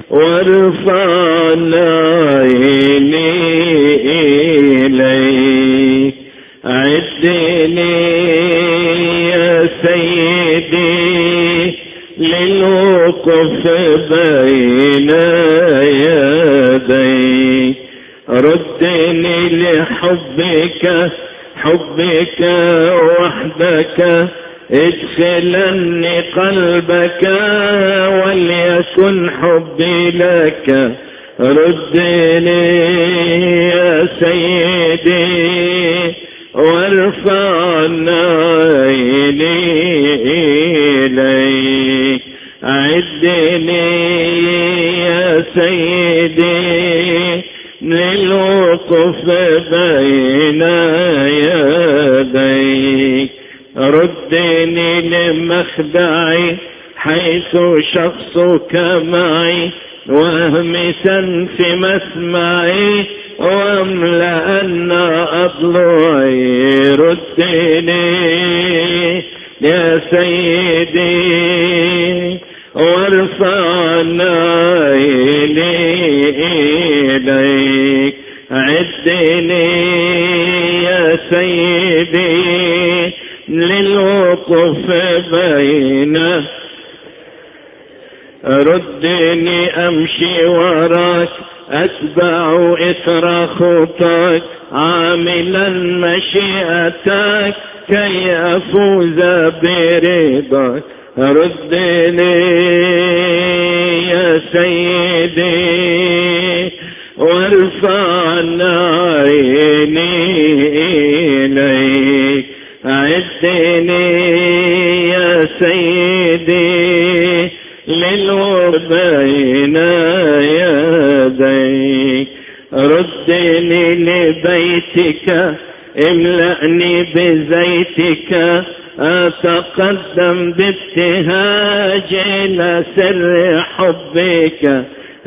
وارفعنا إليك عدني يا سيدي للوقف بين يديك ردني لحبك حبك وحدك ادخلني قلبك وليكن حبي لك ردني يا سيدي وارفعنا إليك عدني يا سيدي للوقف بين يديك ردني لمخدعي حيث شخصك معي واهمسا في مسمعي واملأن أضلعي ردني يا سيدي وارفعنا إليك عدني يا سيدي للوقوف بين ردني أمشي وراك أتبع إثر خطاك عاملا مشيئتك كي أفوز برضاك ردني يا سيدي وارفعنا إليك عدني يا سيدي للوبين يديك ردني لبيتك املأني بزيتك أتقدم بابتهاج إلى سر حبك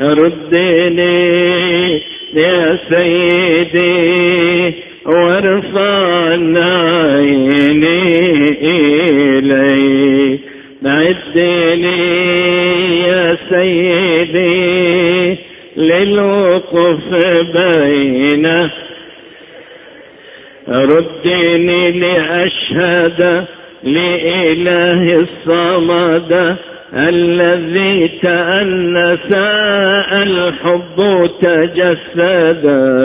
ردني يا سيدي وارفعنا إليك عدني يا سيدي للوقف بين ردني لأشهد لإله الصمد الذي تأنس الحب تجسد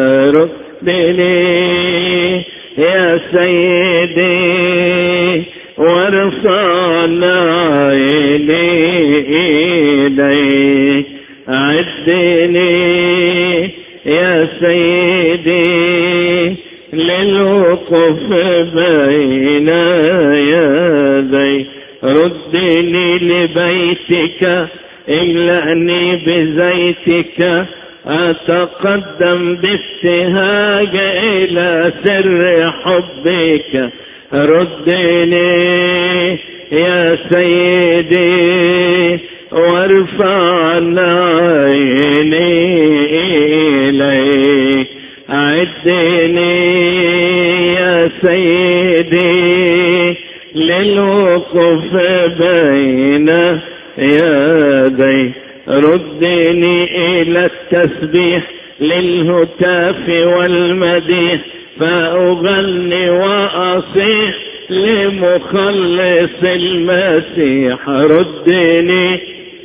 ردني يا سيدي وارفعنا إليك عدني يا سيدي للوقف بين يدي ردني لبيتك املأني بزيتك أتقدم بابتهاج إلى سر حبك ردني يا سيدي وارفعنا إليك عدني يا سيدي للوقف بين يدي ردني إلى التسبيح للهتاف والمديح فأغني وأصيح لمخلص المسيح ردني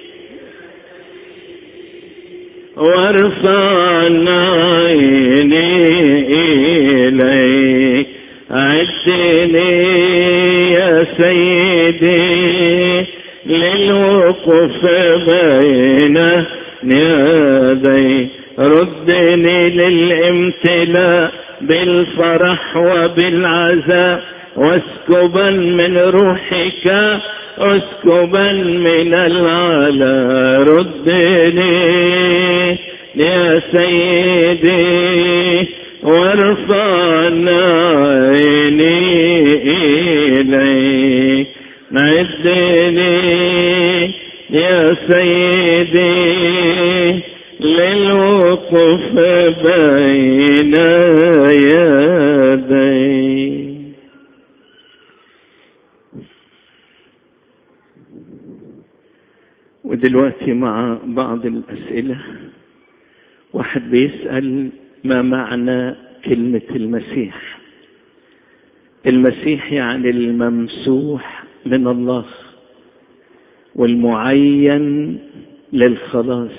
وارفعنا إليك عدني يا سيدي للوقوف بين يدي ردني للامتلاء بالفرح وبالعزاء واسكبا من روحك اسكبا من العلا ردني يا سيدي وارفعنا إليك عدني يا سيدي للوقوف بين يدي ودلوقتي مع بعض الأسئلة واحد بيسأل ما معنى كلمة المسيح المسيح يعني الممسوح من الله والمعين للخلاص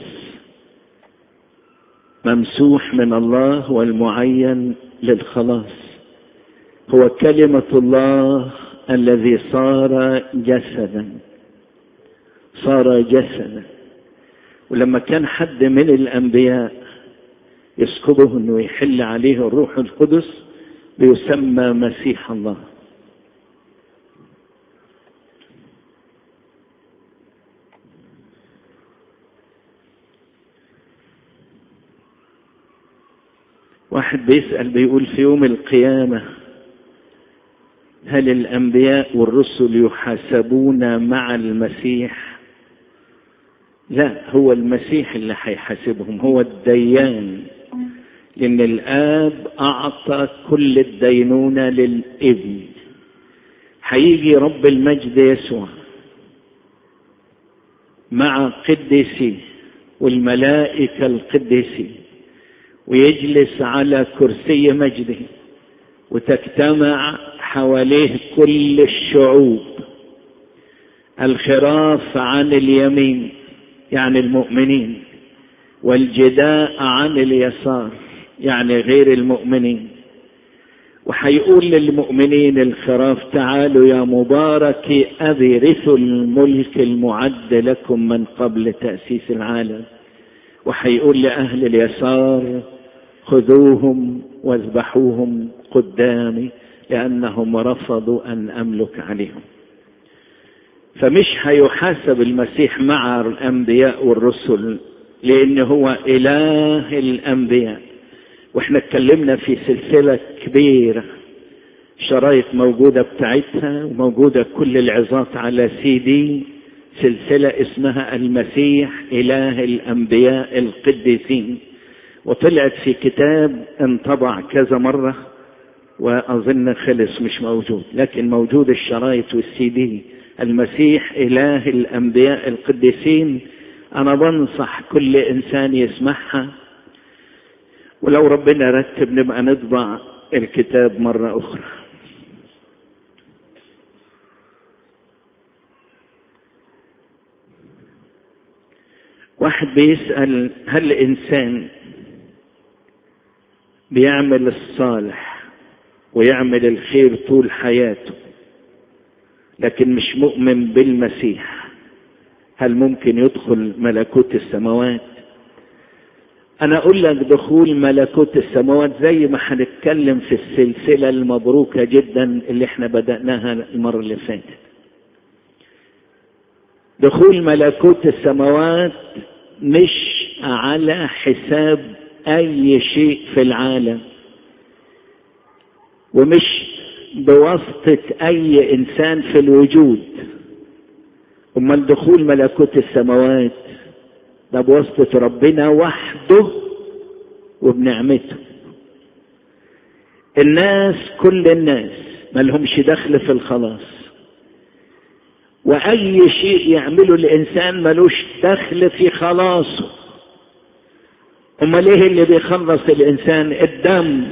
ممسوح من الله والمعين للخلاص هو كلمة الله الذي صار جسدا صار جسدا ولما كان حد من الأنبياء يسكبه أنه يحل عليه الروح القدس بيسمى مسيح الله واحد بيسأل بيقول في يوم القيامة هل الأنبياء والرسل يحاسبون مع المسيح لا هو المسيح اللي هيحاسبهم هو الديان لأن الآب أعطى كل الدينونة للابن هيجي رب المجد يسوع مع قديسيه والملائكة القديسين ويجلس على كرسي مجده وتجتمع حواليه كل الشعوب الخراف عن اليمين يعني المؤمنين والجداء عن اليسار يعني غير المؤمنين وحيقول للمؤمنين الخراف تعالوا يا مبارك أبي رثوا الملك المعد لكم من قبل تأسيس العالم وحيقول لأهل اليسار خذوهم واذبحوهم قدامي لأنهم رفضوا أن أملك عليهم فمش هيحاسب المسيح مع الأنبياء والرسل لأن هو إله الأنبياء واحنا اتكلمنا في سلسلة كبيرة شرايط موجودة بتاعتها وموجودة كل العظات على سي دي سلسلة اسمها المسيح إله الأنبياء القديسين وطلعت في كتاب انطبع كذا مرة وأظن خلص مش موجود لكن موجود الشرايط والسي دي المسيح إله الأنبياء القديسين أنا بنصح كل إنسان يسمعها ولو ربنا رتب نبقى نطبع الكتاب مرة أخرى واحد بيسأل هل الإنسان بيعمل الصالح ويعمل الخير طول حياته لكن مش مؤمن بالمسيح هل ممكن يدخل ملكوت السماوات انا اقول لك دخول ملكوت السماوات زي ما هنتكلم في السلسله المبروكه جدا اللي احنا بداناها المره اللي فاتت دخول ملكوت السماوات مش على حساب اي شيء في العالم ومش بواسطه اي انسان في الوجود امال دخول ملكوت السماوات ده بواسطة ربنا وحده وبنعمته الناس كل الناس ملهمش دخل في الخلاص وأي شيء يعمله الإنسان ملوش دخل في خلاصه أمال إيه اللي بيخلص الإنسان الدم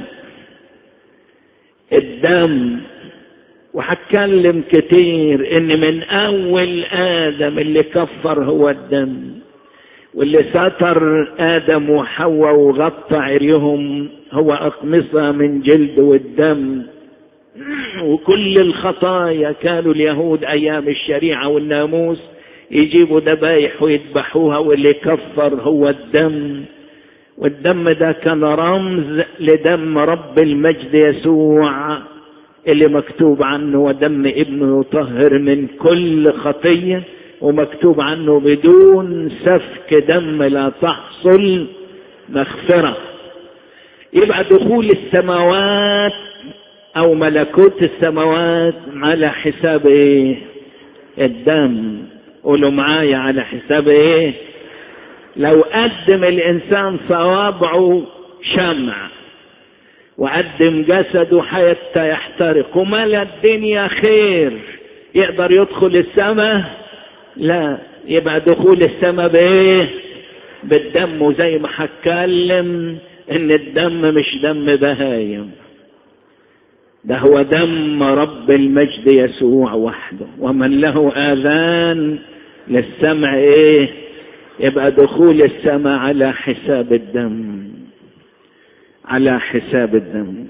الدم وهتكلم كتير ان من اول ادم اللي كفر هو الدم واللي ستر ادم وحواء وغطى عريهم هو اقمصه من جلد والدم وكل الخطايا كانوا اليهود ايام الشريعه والناموس يجيبوا ذبايح ويذبحوها واللي كفر هو الدم والدم ده كان رمز لدم رب المجد يسوع اللي مكتوب عنه ودم ابنه يطهر من كل خطيه ومكتوب عنه بدون سفك دم لا تحصل مغفره يبقى دخول السماوات او ملكوت السماوات على حساب ايه الدم قولوا معايا على حساب ايه لو قدم الانسان صوابعه شمع وقدم جسده حتى يحترق وملا الدنيا خير يقدر يدخل السماء لا يبقى دخول السماء بايه بالدم وزي ما هتكلم ان الدم مش دم بهايم ده هو دم رب المجد يسوع وحده ومن له اذان للسمع ايه يبقى دخول السماء على حساب الدم على حساب الدم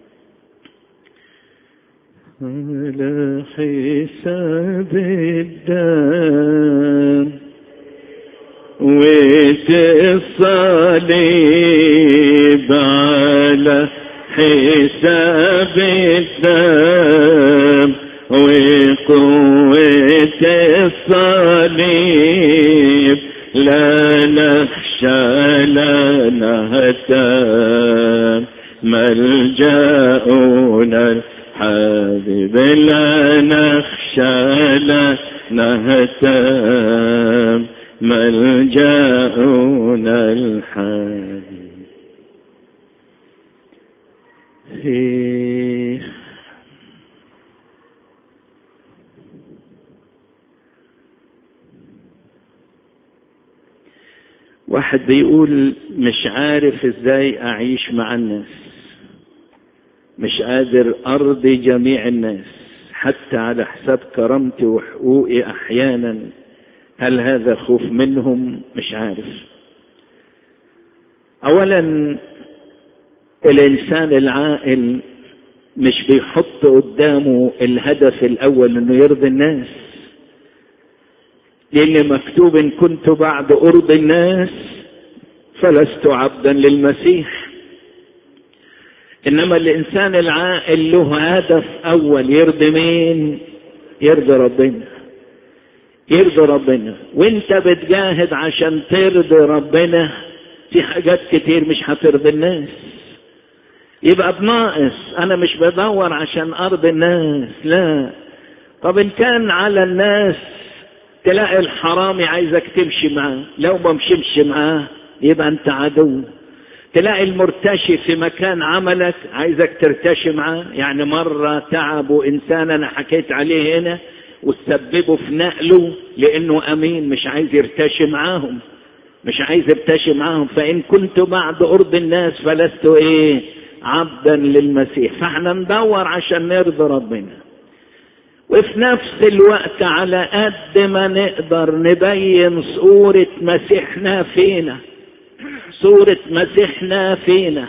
على حساب الدم وتصليب على حساب الدم وقوة الصليب لا نخشى لا نهتم ملجأنا الحبيب لا نخشى لا نهتم ملجأنا الحبيب إيه واحد بيقول مش عارف ازاي اعيش مع الناس مش قادر ارضي جميع الناس حتى على حساب كرامتي وحقوقي احيانا هل هذا خوف منهم مش عارف اولا الانسان العاقل مش بيحط قدامه الهدف الاول انه يرضي الناس لان مكتوب ان كنت بعد ارضي الناس فلست عبدا للمسيح انما الانسان العاقل له هدف اول يرضي مين يرضي ربنا يرضي ربنا وانت بتجاهد عشان ترضي ربنا في حاجات كتير مش هترضي الناس يبقى بناقص انا مش بدور عشان ارضي الناس لا طب ان كان على الناس تلاقي الحرامي عايزك تمشي معاه لو ما مشيمش معاه يبقى انت عدو تلاقي المرتشي في مكان عملك عايزك ترتشي معاه يعني مرة تعبوا إنسان أنا حكيت عليه هنا وتسببوا في نقله لأنه أمين مش عايز يرتشي معاهم مش عايز يرتشي معاهم فإن كنت بعد أرض الناس فلست إيه عبدا للمسيح فاحنا ندور عشان نرضي ربنا وفي نفس الوقت على قد ما نقدر نبين صورة مسيحنا فينا صورة مسيحنا فينا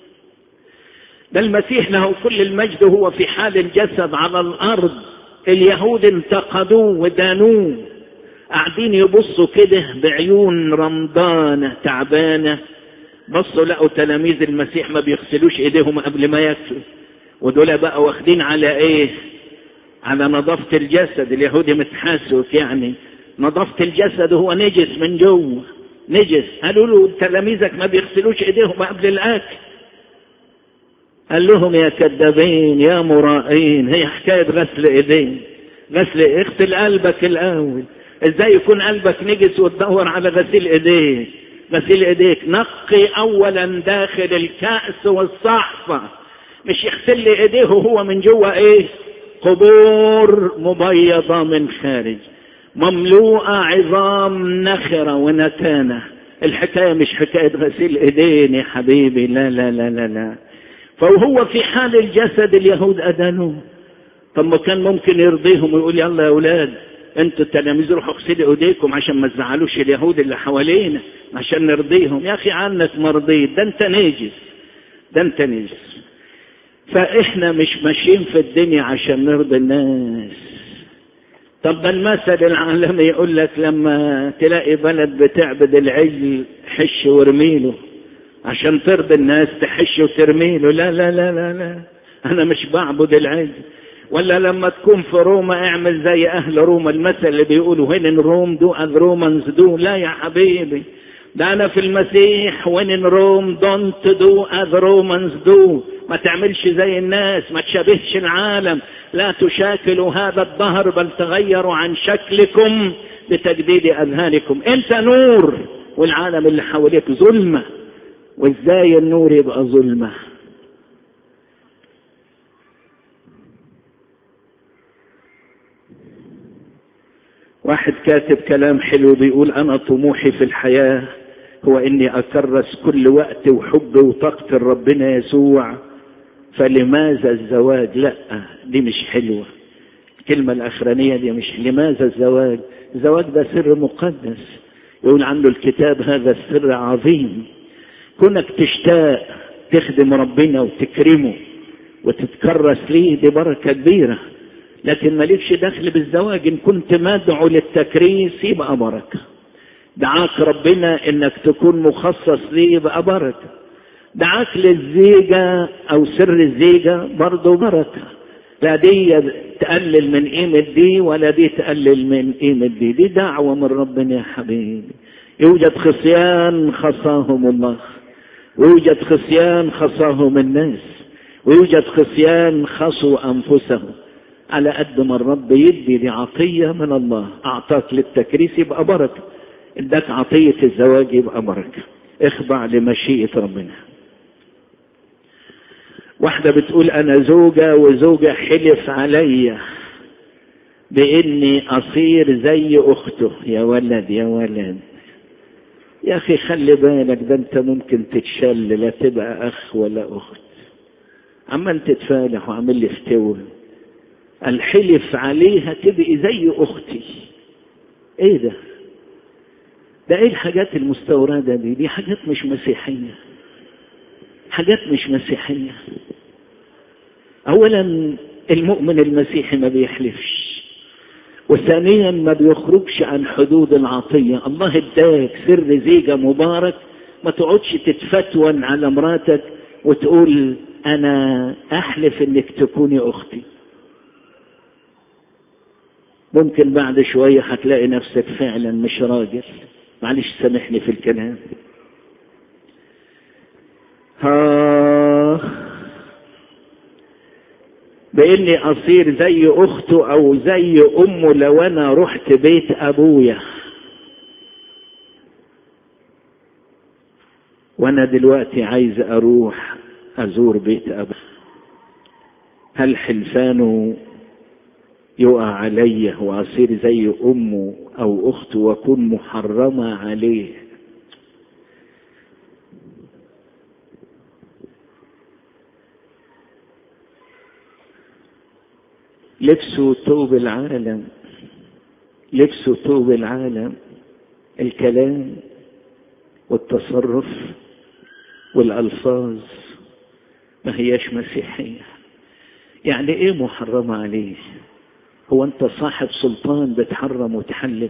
ده المسيح له كل المجد هو في حال الجسد على الأرض اليهود انتقدوه ودانوه قاعدين يبصوا كده بعيون رمضانة تعبانة بصوا لقوا تلاميذ المسيح ما بيغسلوش ايديهم قبل ما ياكلوا ودول بقى واخدين على ايه على نظافة الجسد اليهودي متحاسس يعني نظافة الجسد هو نجس من جوه نجس قالوا له تلاميذك ما بيغسلوش ايديهم قبل الاكل قال لهم يا كذابين يا مرائين هي حكاية غسل ايدين غسل اغسل قلبك الاول ازاي يكون قلبك نجس وتدور على غسيل ايديك غسيل ايديك نقي اولا داخل الكأس والصحفة مش يغسل لي ايديه وهو من جوه ايه قبور مبيضة من خارج مملوءة عظام نخرة ونتانة الحكاية مش حكاية غسيل ايدين يا حبيبي لا لا لا لا لا فهو في حال الجسد اليهود أدانوه طب ما كان ممكن يرضيهم ويقول يلا يا أولاد انتوا التلاميذ روحوا اغسلوا ايديكم عشان ما تزعلوش اليهود اللي حوالينا عشان نرضيهم يا اخي عنك مرضيت ده انت ناجس ده انت ناجس فاحنا مش ماشيين في الدنيا عشان نرضي الناس طب ده المثل العالمي يقول لك لما تلاقي بلد بتعبد العجل حش وارميله عشان ترضي الناس تحش وترميله لا لا لا لا لا انا مش بعبد العجل ولا لما تكون في روما اعمل زي اهل روما المثل اللي بيقولوا هن روم دو از رومانز دو لا يا حبيبي ده انا في المسيح وين ان روم دونت دو از رومانز دو ما تعملش زي الناس ما تشابهش العالم لا تشاكلوا هذا الظهر بل تغيروا عن شكلكم بتجديد اذهانكم انت نور والعالم اللي حواليك ظلمه وازاي النور يبقى ظلمه واحد كاتب كلام حلو بيقول انا طموحي في الحياة هو اني اكرس كل وقت وحب وطاقة ربنا يسوع فلماذا الزواج لا دي مش حلوة الكلمة الاخرانية دي مش لماذا الزواج الزواج ده سر مقدس يقول عنه الكتاب هذا السر عظيم كونك تشتاق تخدم ربنا وتكرمه وتتكرس ليه دي بركة كبيرة لكن مالكش دخل بالزواج ان كنت مدعو للتكريس يبقى بركة دعاك ربنا انك تكون مخصص ليه يبقى بركة دعاك للزيجة او سر الزيجة برضه بركة لا دي تقلل من قيمة دي ولا دي تقلل من قيمة دي دي دعوة من ربنا يا حبيبي يوجد خصيان خصاهم الله ويوجد خصيان خصاهم الناس ويوجد خصيان خصوا أنفسهم على قد ما الرب يدي دي عطية من الله أعطاك للتكريس يبقى بركة اداك عطية الزواج يبقى بركة اخضع لمشيئة ربنا واحدة بتقول أنا زوجة وزوجة حلف عليا بإني أصير زي أخته يا ولد يا ولد يا أخي خلي بالك ده أنت ممكن تتشل لا تبقى أخ ولا أخت عمال تتفالح وعمال لي فتول الحلف عليها تبقي زي أختي إيه ده؟ ده إيه الحاجات المستوردة دي؟ دي حاجات مش مسيحية حاجات مش مسيحية أولا المؤمن المسيحي ما بيحلفش وثانيا ما بيخرجش عن حدود العطية الله اداك سر زيجة مبارك ما تقعدش تتفتون على مراتك وتقول أنا أحلف إنك تكوني أختي ممكن بعد شوية هتلاقي نفسك فعلا مش راجل معلش سامحني في الكلام ها بإني أصير زي أخته أو زي أمه لو أنا رحت بيت أبويا وأنا دلوقتي عايز أروح أزور بيت أبويا هل حلفانه يقع علي وأصير زي أمه أو أخته وأكون محرمة عليه لبسوا ثوب العالم لبسوا ثوب العالم الكلام والتصرف والألفاظ ما هياش مسيحية يعني ايه محرمة عليه هو انت صاحب سلطان بتحرم وتحلل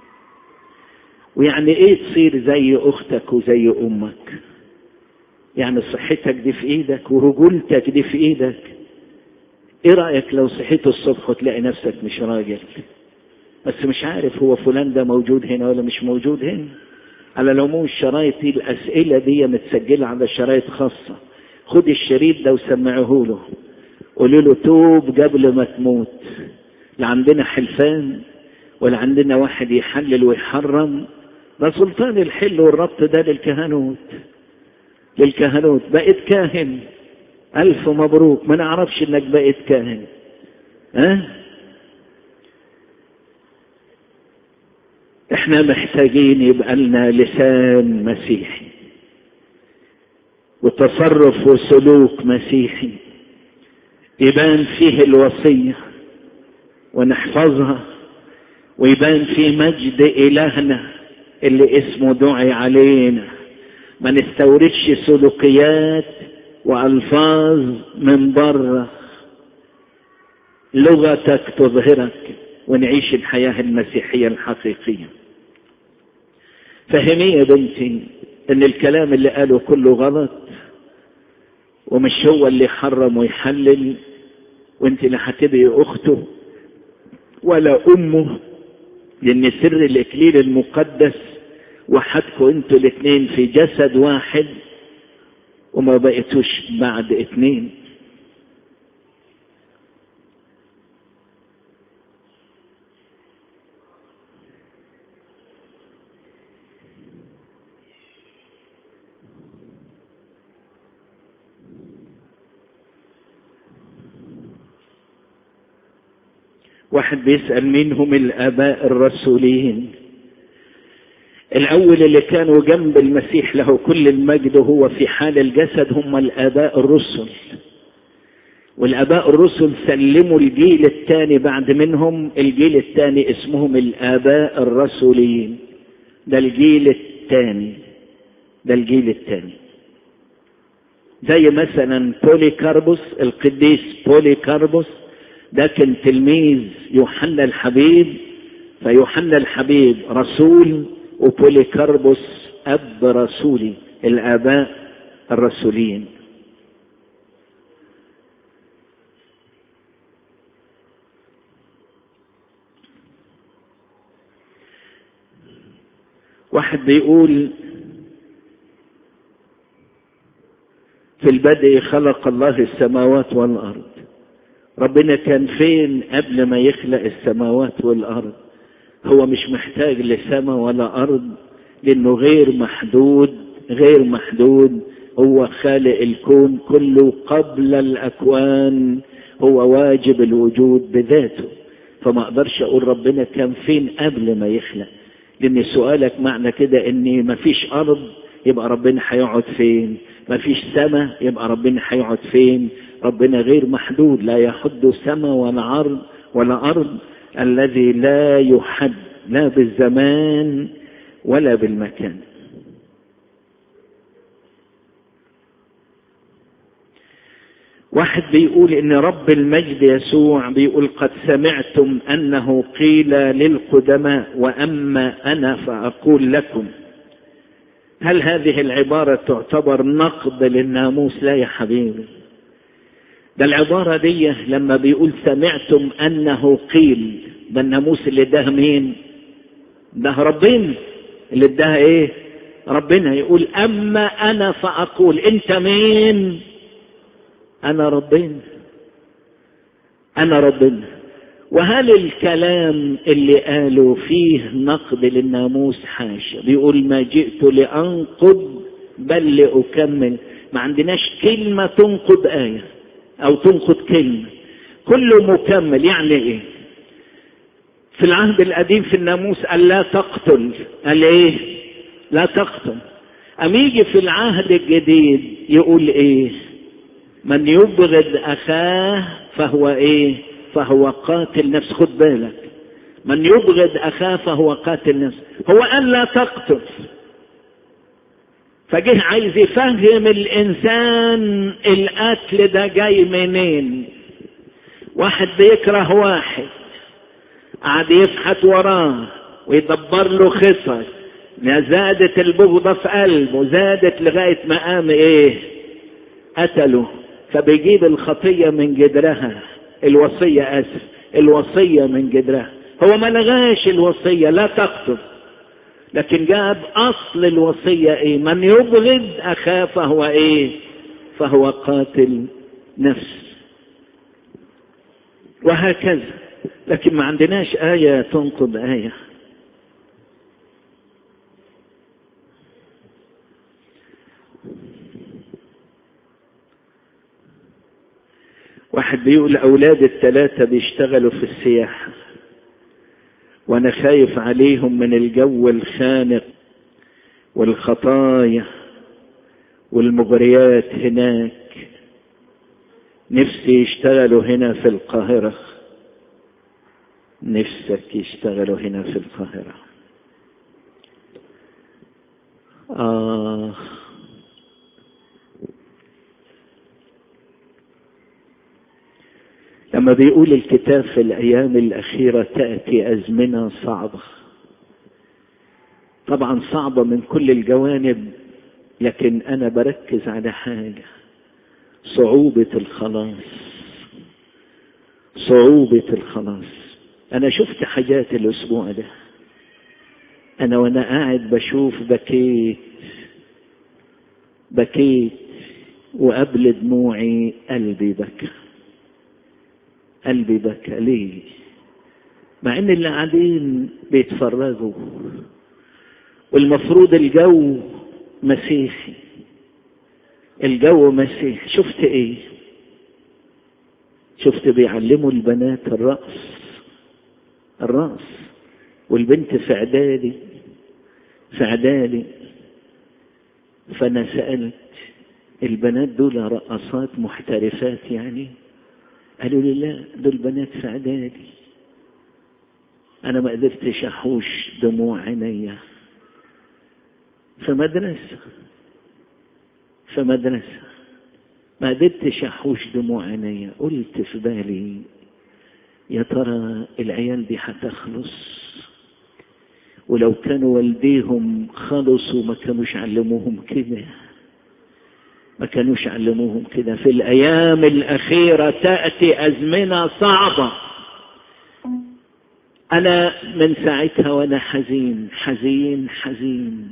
ويعني ايه تصير زي اختك وزي امك يعني صحتك دي في ايدك ورجولتك دي في ايدك ايه رأيك لو صحيت الصبح وتلاقي نفسك مش راجل بس مش عارف هو فلان ده موجود هنا ولا مش موجود هنا على العموم الشرايط دي الاسئلة دي متسجلة على شرايط خاصة خد الشريط ده وسمعه له قولوا له توب قبل ما تموت لا عندنا حلفان ولا عندنا واحد يحلل ويحرم ده سلطان الحل والربط ده للكهنوت للكهنوت بقيت كاهن ألف مبروك ما نعرفش إنك بقيت كاهن ها احنا محتاجين يبقى لنا لسان مسيحي وتصرف وسلوك مسيحي يبان فيه الوصية ونحفظها ويبان فيه مجد إلهنا اللي اسمه دعي علينا ما نستوردش سلوكيات وألفاظ من بره لغتك تظهرك ونعيش الحياة المسيحية الحقيقية فهمي يا بنتي ان الكلام اللي قاله كله غلط ومش هو اللي حرم ويحلل وانت لا هتبقي اخته ولا امه لان سر الاكليل المقدس وحدكم انتوا الاثنين في جسد واحد وما بقيتوش بعد اتنين واحد بيسأل مين هم الآباء الرسولين الأول اللي كانوا جنب المسيح له كل المجد هو في حال الجسد هم الآباء الرسل والآباء الرسل سلموا الجيل الثاني بعد منهم الجيل الثاني اسمهم الآباء الرسولين ده الجيل الثاني ده الجيل الثاني زي مثلا بوليكاربوس القديس بوليكاربوس ده كان تلميذ يوحنا الحبيب فيوحنا الحبيب رسول وبوليكاربوس أب رسولي الآباء الرسولين واحد بيقول في البدء خلق الله السماوات والأرض ربنا كان فين قبل ما يخلق السماوات والأرض هو مش محتاج لسماء ولا أرض لأنه غير محدود غير محدود هو خالق الكون كله قبل الأكوان هو واجب الوجود بذاته فما أقدرش أقول ربنا كان فين قبل ما يخلق لأن سؤالك معنى كده إن مفيش أرض يبقى ربنا هيقعد فين مفيش سماء يبقى ربنا هيقعد فين ربنا غير محدود لا يحد سماء ولا عرض ولا أرض الذي لا يحد لا بالزمان ولا بالمكان واحد بيقول ان رب المجد يسوع بيقول قد سمعتم انه قيل للقدماء واما انا فاقول لكم هل هذه العباره تعتبر نقد للناموس لا يا حبيبي ده العباره دي لما بيقول سمعتم انه قيل ده الناموس اللي اداها مين ده ربنا اللي اداها ايه ربنا يقول اما انا فاقول انت مين انا ربنا انا ربنا وهل الكلام اللي قالوا فيه نقد للناموس حاشا بيقول ما جئت لانقض بل لاكمل ما عندناش كلمه تنقض ايه او تنقض كلمه كله مكمل يعني ايه في العهد القديم في الناموس قال لا تقتل قال ايه لا تقتل أم يجي في العهد الجديد يقول ايه من يبغض اخاه فهو ايه فهو قاتل نفس خد بالك من يبغض اخاه فهو قاتل نفس هو قال لا تقتل فجه عايز يفهم الانسان القتل ده جاي منين واحد بيكره واحد قعد يفحت وراه ويدبر له خطط زادت البغضة في قلبه زادت لغاية ما قام ايه قتله فبيجيب الخطية من جدرها الوصية اسف الوصية من جدرها هو ما لغاش الوصية لا تقتل لكن جاب اصل الوصية ايه من يبغض اخاه فهو ايه فهو قاتل نفس وهكذا لكن ما عندناش آية تنقض آية واحد بيقول أولاد الثلاثة بيشتغلوا في السياحة وأنا خايف عليهم من الجو الخانق والخطايا والمغريات هناك نفسي يشتغلوا هنا في القاهرة نفسك يشتغلوا هنا في القاهرة آه لما بيقول الكتاب في الأيام الأخيرة تأتي أزمنة صعبة طبعا صعبة من كل الجوانب لكن أنا بركز على حاجة صعوبة الخلاص صعوبة الخلاص أنا شفت حاجات الأسبوع ده أنا وأنا قاعد بشوف بكيت بكيت وقبل دموعي قلبي بكى قلبي بكى ليه مع ان اللي قاعدين بيتفرجوا والمفروض الجو مسيحي الجو مسيحي شفت ايه شفت بيعلموا البنات الرقص الراس والبنت في اعدادي في اعدادي فانا سالت البنات دول رقصات محترفات يعني قالوا لي لا دول بنات في اعدادي انا ما قدرتش احوش دموع عينيا في مدرسه في مدرسه ما قدرتش احوش دموع عينيا قلت في بالي يا ترى العيال دي هتخلص ولو كانوا والديهم خلصوا ما كانوش علموهم كده ما كانوش علموهم كده في الايام الاخيره تاتي ازمنه صعبه انا من ساعتها وانا حزين حزين حزين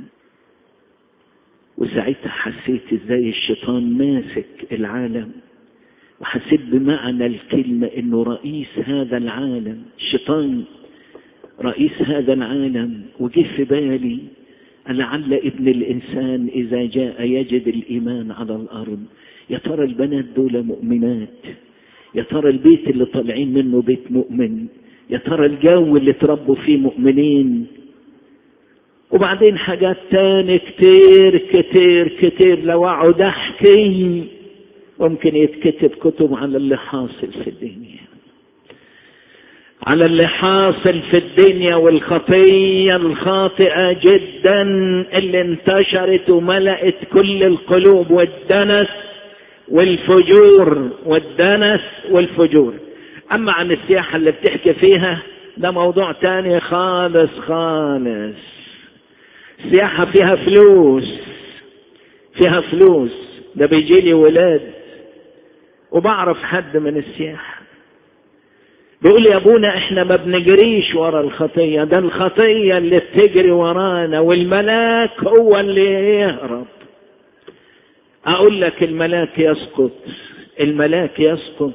وساعتها حسيت ازاي الشيطان ماسك العالم وحسيت بمعنى الكلمة انه رئيس هذا العالم الشيطان رئيس هذا العالم وجه في بالي لعل ابن الانسان اذا جاء يجد الايمان على الارض يا ترى البنات دول مؤمنات يا ترى البيت اللي طالعين منه بيت مؤمن يا ترى الجو اللي تربوا فيه مؤمنين وبعدين حاجات تاني كتير كتير كتير لو اقعد احكي ممكن يتكتب كتب على اللي حاصل في الدنيا على اللي حاصل في الدنيا والخطية الخاطئة جدا اللي انتشرت وملأت كل القلوب والدنس والفجور والدنس والفجور أما عن السياحة اللي بتحكي فيها ده موضوع تاني خالص خالص السياحة فيها فلوس فيها فلوس ده بيجي لي ولاد وبعرف حد من السياحة بيقول يا ابونا احنا ما بنجريش ورا الخطية ده الخطية اللي بتجري ورانا والملاك هو اللي يهرب اقول لك الملاك يسقط الملاك يسقط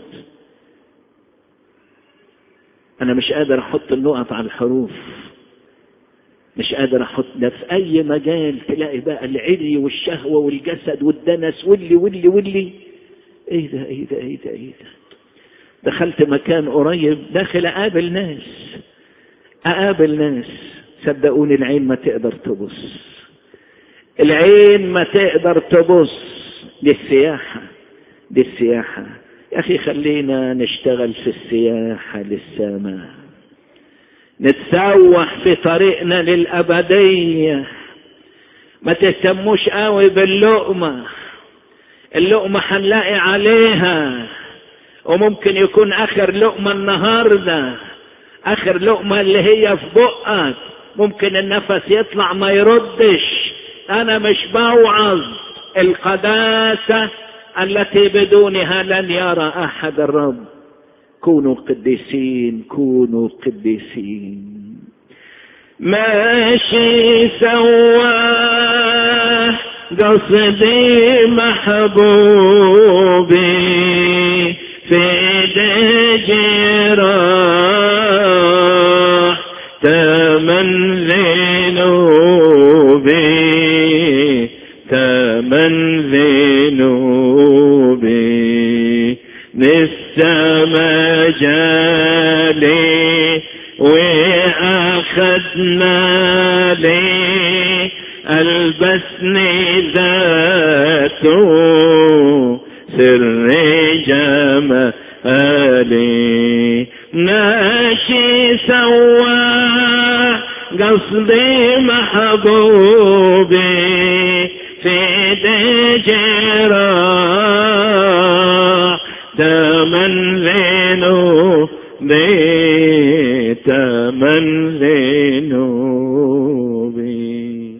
انا مش قادر احط النقط على الحروف مش قادر احط ده في اي مجال تلاقي بقى العلي والشهوة والجسد والدنس واللي واللي واللي ايه ده ايه ده ايه ده ايه ده دخلت مكان قريب داخل اقابل ناس اقابل ناس صدقوني العين ما تقدر تبص العين ما تقدر تبص دي السياحة دي السياحة يا اخي خلينا نشتغل في السياحة للسماء نتسوح في طريقنا للأبدية ما تهتموش قوي باللقمة اللقمة هنلاقي عليها وممكن يكون آخر لقمة النهاردة آخر لقمة اللي هي في بقك ممكن النفس يطلع ما يردش أنا مش بوعظ القداسة التي بدونها لن يرى أحد الرب كونوا قديسين كونوا قديسين ماشي سواه قصدي محبوبي في جراح تمن ذنوبي تمن ذنوبي لسه جالي واخدنا لي البسني ذاته سر جمالي ماشي سوا قصدي محبوبي في دجرا تمن ذنو بي تمن ذنوبي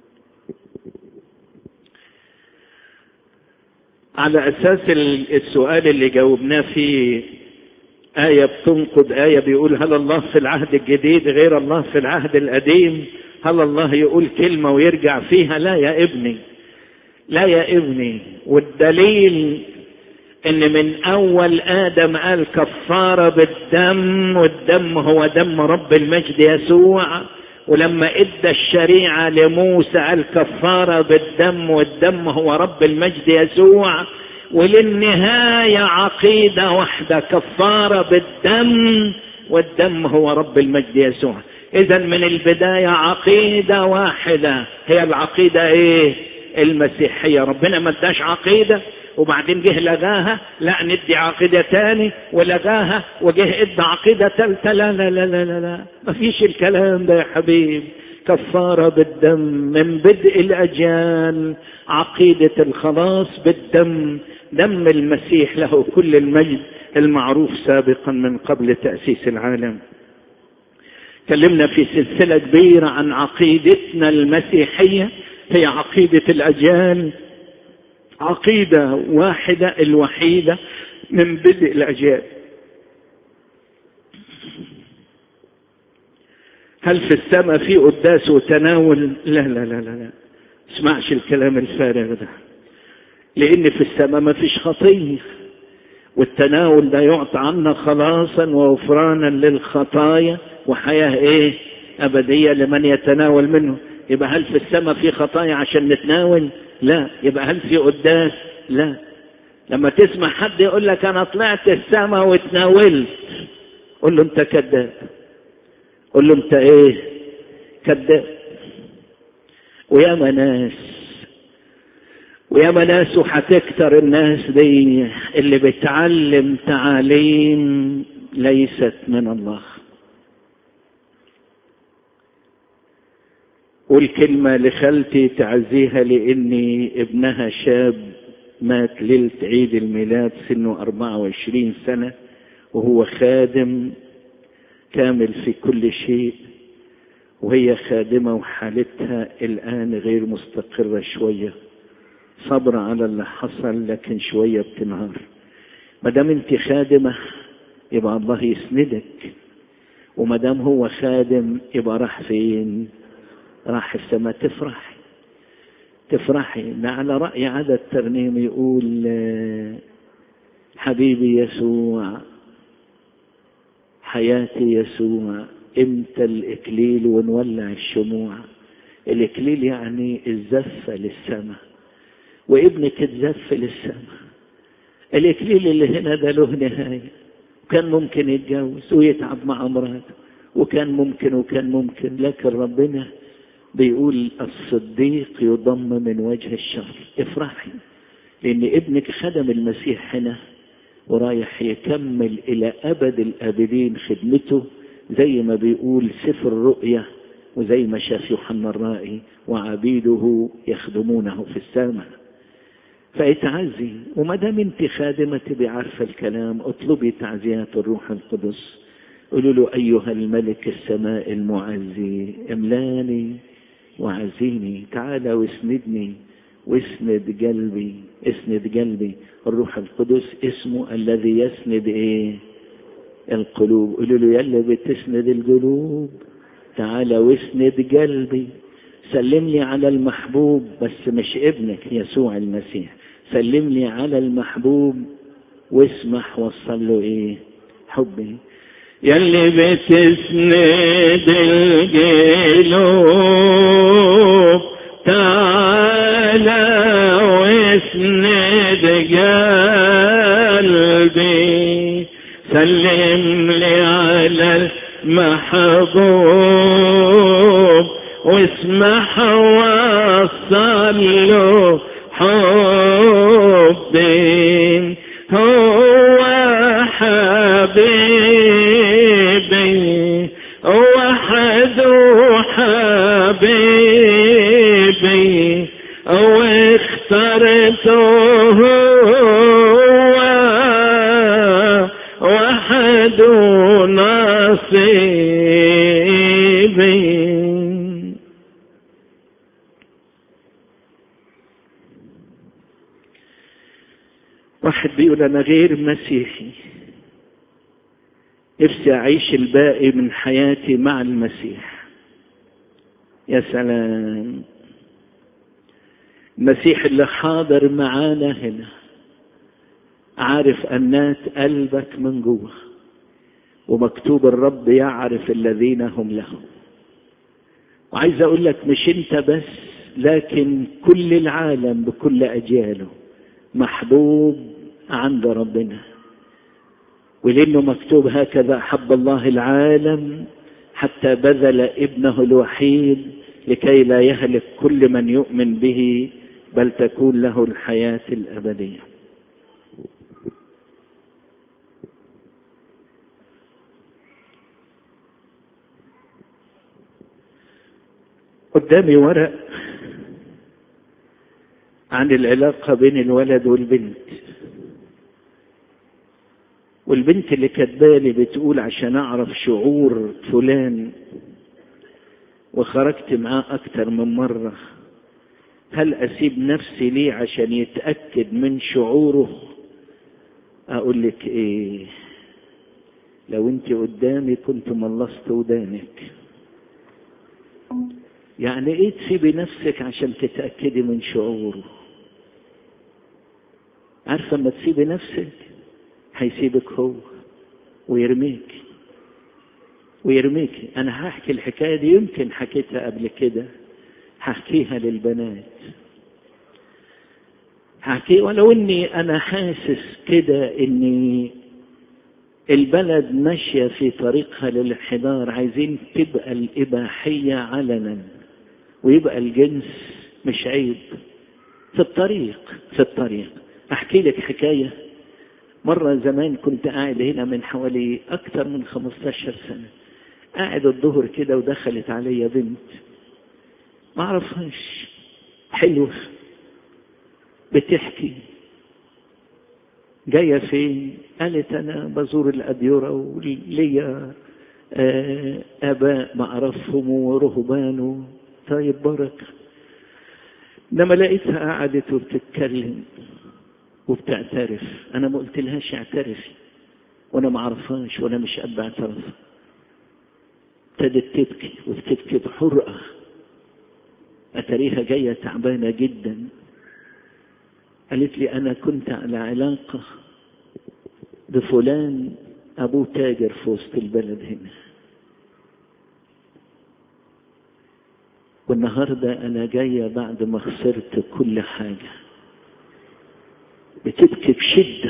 على أساس السؤال اللي جاوبناه فيه آية بتنقض آية بيقول هل الله في العهد الجديد غير الله في العهد القديم هل الله يقول كلمة ويرجع فيها لا يا ابني لا يا ابني والدليل ان من اول ادم قال كفارة بالدم والدم هو دم رب المجد يسوع ولما ادى الشريعة لموسى قال كفارة بالدم والدم هو رب المجد يسوع وللنهاية عقيدة واحدة كفارة بالدم والدم هو رب المجد يسوع اذا من البداية عقيدة واحدة هي العقيدة ايه المسيحية ربنا ما اداش عقيدة وبعدين جه لغاها لا ندي عقيدة تاني ولغاها وجه ادى عقيدة تالتة لا لا لا لا لا, لا. ما فيش الكلام ده يا حبيب كفارة بالدم من بدء الأجيال عقيدة الخلاص بالدم دم المسيح له كل المجد المعروف سابقا من قبل تأسيس العالم تكلمنا في سلسلة كبيرة عن عقيدتنا المسيحية هي عقيدة الأجيال عقيدة واحدة الوحيدة من بدء الأجيال هل في السماء في قداس وتناول لا لا لا لا لا اسمعش الكلام الفارغ ده لان في السماء ما فيش خطيه والتناول ده يعطى عنا خلاصا وغفرانا للخطايا وحياه ايه ابديه لمن يتناول منه يبقى هل في السماء في خطايا عشان نتناول لا يبقى هل في قداس لا لما تسمع حد يقول لك انا طلعت السماء واتناولت قول له انت كذاب قول له انت ايه كذاب وياما ناس وياما ناس وهتكتر الناس دي اللي بتعلم تعاليم ليست من الله قول كلمة لخالتي تعزيها لاني ابنها شاب مات ليلة عيد الميلاد سنه 24 سنة وهو خادم كامل في كل شيء وهي خادمة وحالتها الآن غير مستقرة شوية صبر على اللي حصل لكن شوية بتنهار ما دام انت خادمة يبقى الله يسندك وما دام هو خادم يبقى راح فين راح السماء تفرح تفرحي ده على رأي عدد ترنيم يقول حبيبي يسوع حياتي يسوع امتى الاكليل ونولع الشموع الاكليل يعني الزفه للسماء وابنك اتزف للسماء الاكليل اللي هنا ده له نهايه وكان ممكن يتجوز ويتعب مع مراته وكان ممكن وكان ممكن لكن ربنا بيقول الصديق يضم من وجه الشر افرحي لان ابنك خدم المسيح هنا ورايح يكمل الى ابد الابدين خدمته زي ما بيقول سفر الرؤيا وزي ما شاف يوحنا الرائي وعبيده يخدمونه في السماء فاتعزي وما دام انت خادمه تبقي عارفه الكلام اطلبي تعزيات الروح القدس قولوا له ايها الملك السماء المعزي املاني وعزيني تعالى واسندني واسند قلبي اسند قلبي الروح القدس اسمه الذي يسند ايه القلوب قولوا له يلا بتسند القلوب تعالى واسند قلبي سلم لي على المحبوب بس مش ابنك يسوع المسيح سلم لي على المحبوب واسمح وصل له ايه حبي يلي بتسند القلوب تعالى واسند قلبي سلم لي على المحبوب واسمح وصل له حبي هو حبيبي وحده حبيبي واخترته هو وحده نصيبي واحد بيقول انا غير مسيحي نفسي اعيش الباقي من حياتي مع المسيح يا سلام المسيح اللي حاضر معانا هنا عارف انات قلبك من جوه ومكتوب الرب يعرف الذين هم له وعايز اقول لك مش انت بس لكن كل العالم بكل اجياله محبوب عند ربنا ولانه مكتوب هكذا احب الله العالم حتى بذل ابنه الوحيد لكي لا يهلك كل من يؤمن به بل تكون له الحياه الابديه قدامي ورق عن العلاقه بين الولد والبنت والبنت اللي كاتبالي بتقول عشان اعرف شعور فلان وخرجت معاه اكتر من مره هل اسيب نفسي ليه عشان يتاكد من شعوره اقول لك ايه لو انت قدامي كنت ملصت ودانك يعني ايه تسيبي نفسك عشان تتاكدي من شعوره عارفه اما تسيبي نفسك هيسيبك هو ويرميك ويرميك انا هحكي الحكايه دي يمكن حكيتها قبل كده هحكيها للبنات هحكي ولو اني انا حاسس كده اني البلد ماشيه في طريقها للانحدار عايزين تبقى الاباحيه علنا ويبقى الجنس مش عيب في الطريق في الطريق احكي لك حكايه مرة زمان كنت قاعد هنا من حوالي أكثر من 15 سنة قاعد الظهر كده ودخلت عليا بنت ما أعرفهاش حلوة بتحكي جاية فين؟ قالت أنا بزور الأديرة وليا آباء بعرفهم ورهبان طيب بركة لما لقيتها قعدت وبتتكلم وبتعترف انا ما قلت لهاش اعترفي وانا ما اعرفهاش وانا مش قد اعترف ابتدت تبكي وبتبكي بحرقه اتريها جايه تعبانه جدا قالت لي انا كنت على علاقه بفلان ابوه تاجر في وسط البلد هنا والنهارده انا جايه بعد ما خسرت كل حاجه بتبكي بشدة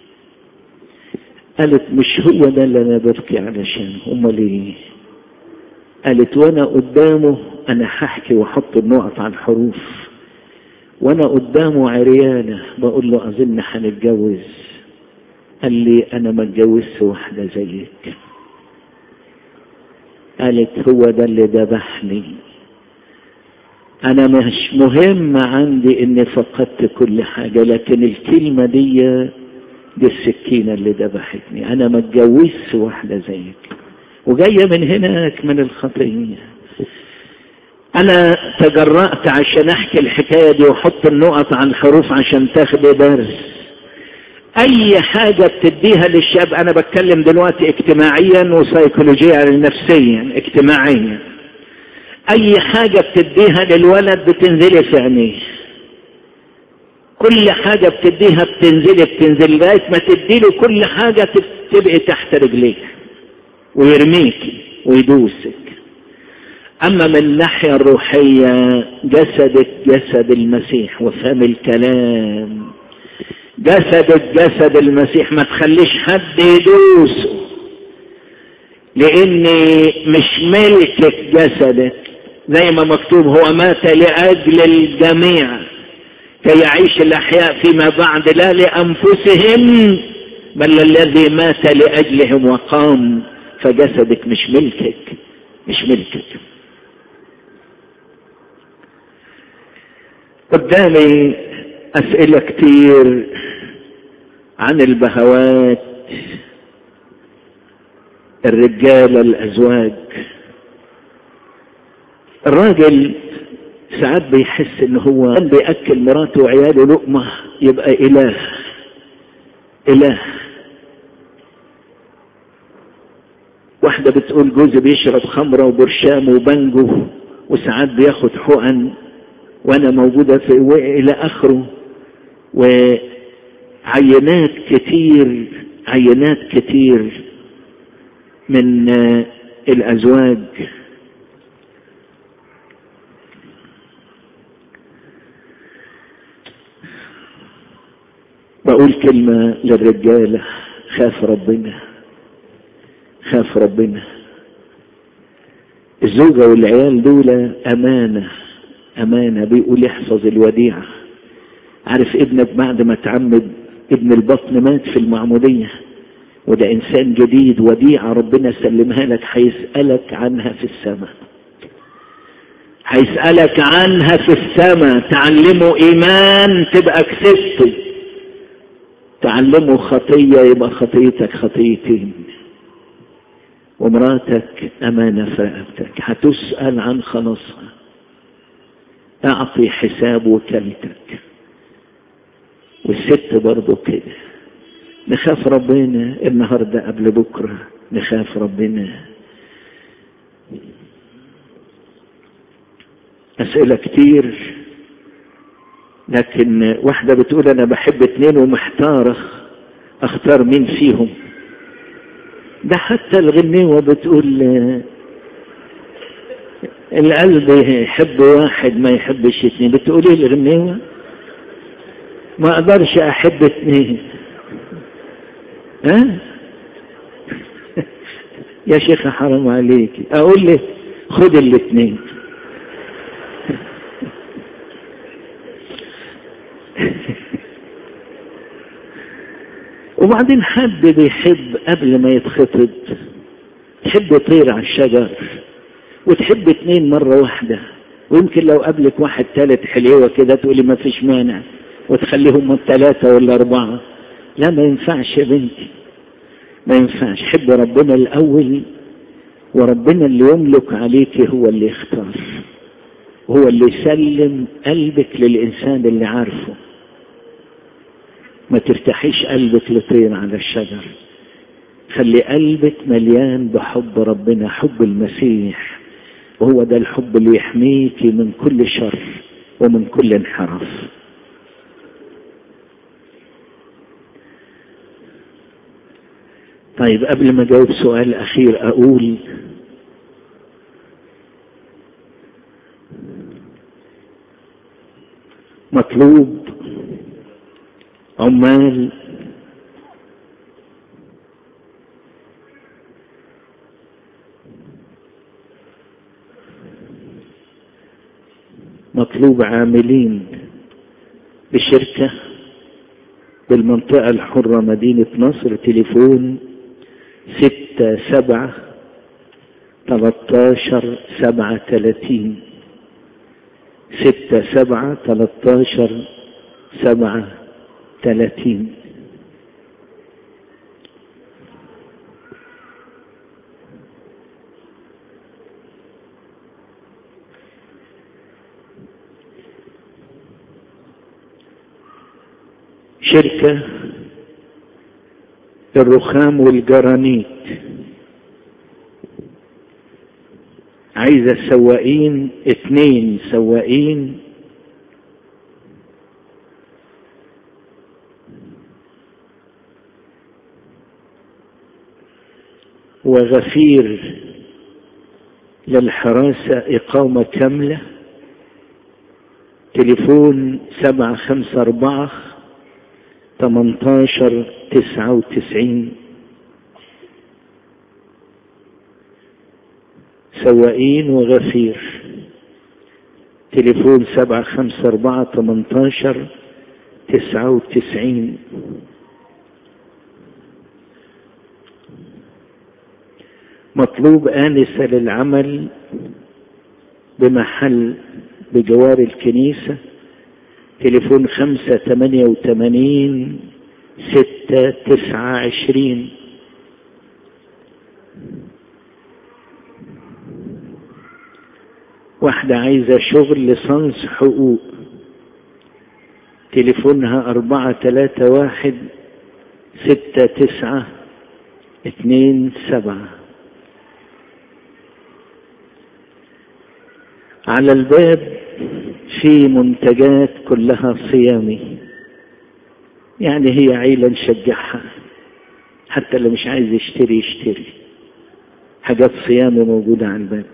قالت مش هو ده اللي انا ببكي علشانه امال ايه قالت وانا قدامه انا هحكي واحط النقط على الحروف وانا قدامه عريانة بقول له اظن هنتجوز قال لي انا ما اتجوزت واحدة زيك قالت هو ده اللي ذبحني انا مش مهم عندي اني فقدت كل حاجه لكن الكلمه دي دي السكينه اللي ذبحتني انا ما اتجوزت واحده زيك وجايه من هناك من الخطيه انا تجرأت عشان احكي الحكايه دي واحط النقط على الحروف عشان تاخدي درس اي حاجه بتديها للشاب انا بتكلم دلوقتي اجتماعيا وسيكولوجيا نفسيا اجتماعيا اي حاجة بتديها للولد بتنزلي في عينيه كل حاجة بتديها بتنزلي بتنزل لغاية ما تديله كل حاجة تبقي تحت رجليك ويرميك ويدوسك اما من الناحية الروحية جسدك جسد المسيح وفهم الكلام جسدك جسد المسيح ما تخليش حد يدوسه لاني مش ملكك جسدك زي ما مكتوب هو مات لاجل الجميع كي يعيش الاحياء فيما بعد لا لانفسهم بل الذي مات لاجلهم وقام فجسدك مش ملكك مش ملكك قدامي اسئله كتير عن البهوات الرجاله الازواج الراجل ساعات بيحس ان هو بياكل مراته وعياله لقمه يبقى اله اله واحده بتقول جوزي بيشرب خمره وبرشام وبنجو وساعات بياخد حقن وانا موجوده في الى اخره وعينات كتير عينات كتير من الازواج بقول كلمة للرجالة خاف ربنا خاف ربنا الزوجة والعيال دول أمانة أمانة بيقول احفظ الوديعة عارف ابنك بعد ما تعمد ابن البطن مات في المعمودية وده إنسان جديد وديعة ربنا سلمها لك هيسألك عنها في السماء هيسألك عنها في السماء تعلمه إيمان تبقى كسبته تعلمه خطية يبقى خطيتك خطيتين ومراتك أمانة في رقبتك هتسأل عن خلاصها أعطي حساب وكالتك والست برضو كده نخاف ربنا النهاردة قبل بكرة نخاف ربنا أسئلة كتير لكن واحدة بتقول أنا بحب اتنين ومحتارة أختار مين فيهم ده حتى الغنيوة بتقول القلب يحب واحد ما يحبش اتنين بتقولي الغنيوة ما اقدرش احب اتنين ها يا شيخ حرام عليك اقول لك خد الاتنين وبعدين حد بيحب قبل ما يتخطب تحب يطير على الشجر وتحب اتنين مرة واحدة ويمكن لو قابلك واحد تالت حليوة كده تقولي ما فيش مانع وتخليهم الثلاثة ولا أربعة لا ما ينفعش يا بنتي ما ينفعش حب ربنا الأول وربنا اللي يملك عليك هو اللي يختار هو اللي يسلم قلبك للإنسان اللي عارفه ما ترتاحيش قلبك لطير على الشجر خلي قلبك مليان بحب ربنا حب المسيح وهو ده الحب اللي يحميك من كل شر ومن كل انحراف طيب قبل ما اجاوب سؤال اخير اقول مطلوب عمال مطلوب عاملين بشركة بالمنطقة الحرة مدينة نصر تليفون ستة سبعة تلتاشر سبعة تلاتين ستة سبعة تلتاشر سبعة ثلاثين شركة الرخام والجرانيت عايزة سواقين اتنين سواقين وغفير للحراسة إقامة كاملة تليفون سبعة خمسة أربعة تمنتاشر تسعة وتسعين سواقين وغفير تليفون سبعة خمسة أربعة تمنتاشر تسعة وتسعين مطلوب آنسة للعمل بمحل بجوار الكنيسة تليفون خمسة تمانية وتمانين ستة تسعة عشرين واحدة عايزة شغل لصنص حقوق تليفونها أربعة تلاتة واحد ستة تسعة اتنين سبعة على الباب في منتجات كلها صيامي يعني هي عيلة نشجعها حتى اللي مش عايز يشتري يشتري حاجات صيامي موجودة على الباب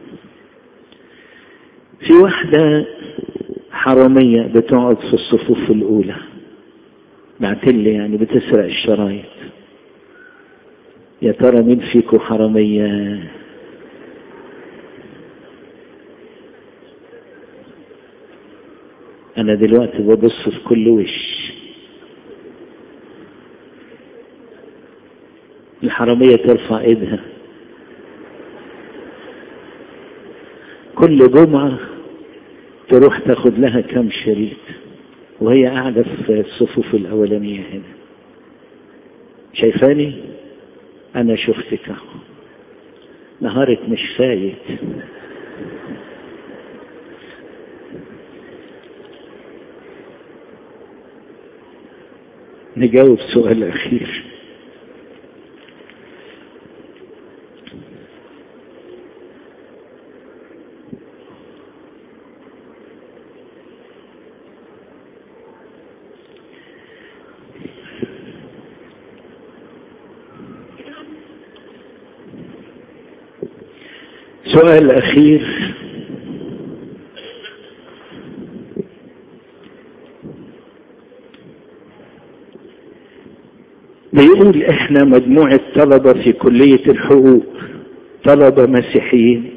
في واحدة حرامية بتقعد في الصفوف الأولى بعتلي يعني بتسرق الشرايط يا ترى مين فيكم حرامية انا دلوقتي ببص في كل وش الحرامية ترفع ايدها كل جمعة تروح تاخد لها كم شريط وهي قاعدة في الصفوف الأولانية هنا شايفاني أنا شفتك أهو نهارك مش فايت نجاوب سؤال أخير سؤال أخير بيقول احنا مجموعة طلبة في كلية الحقوق طلبة مسيحيين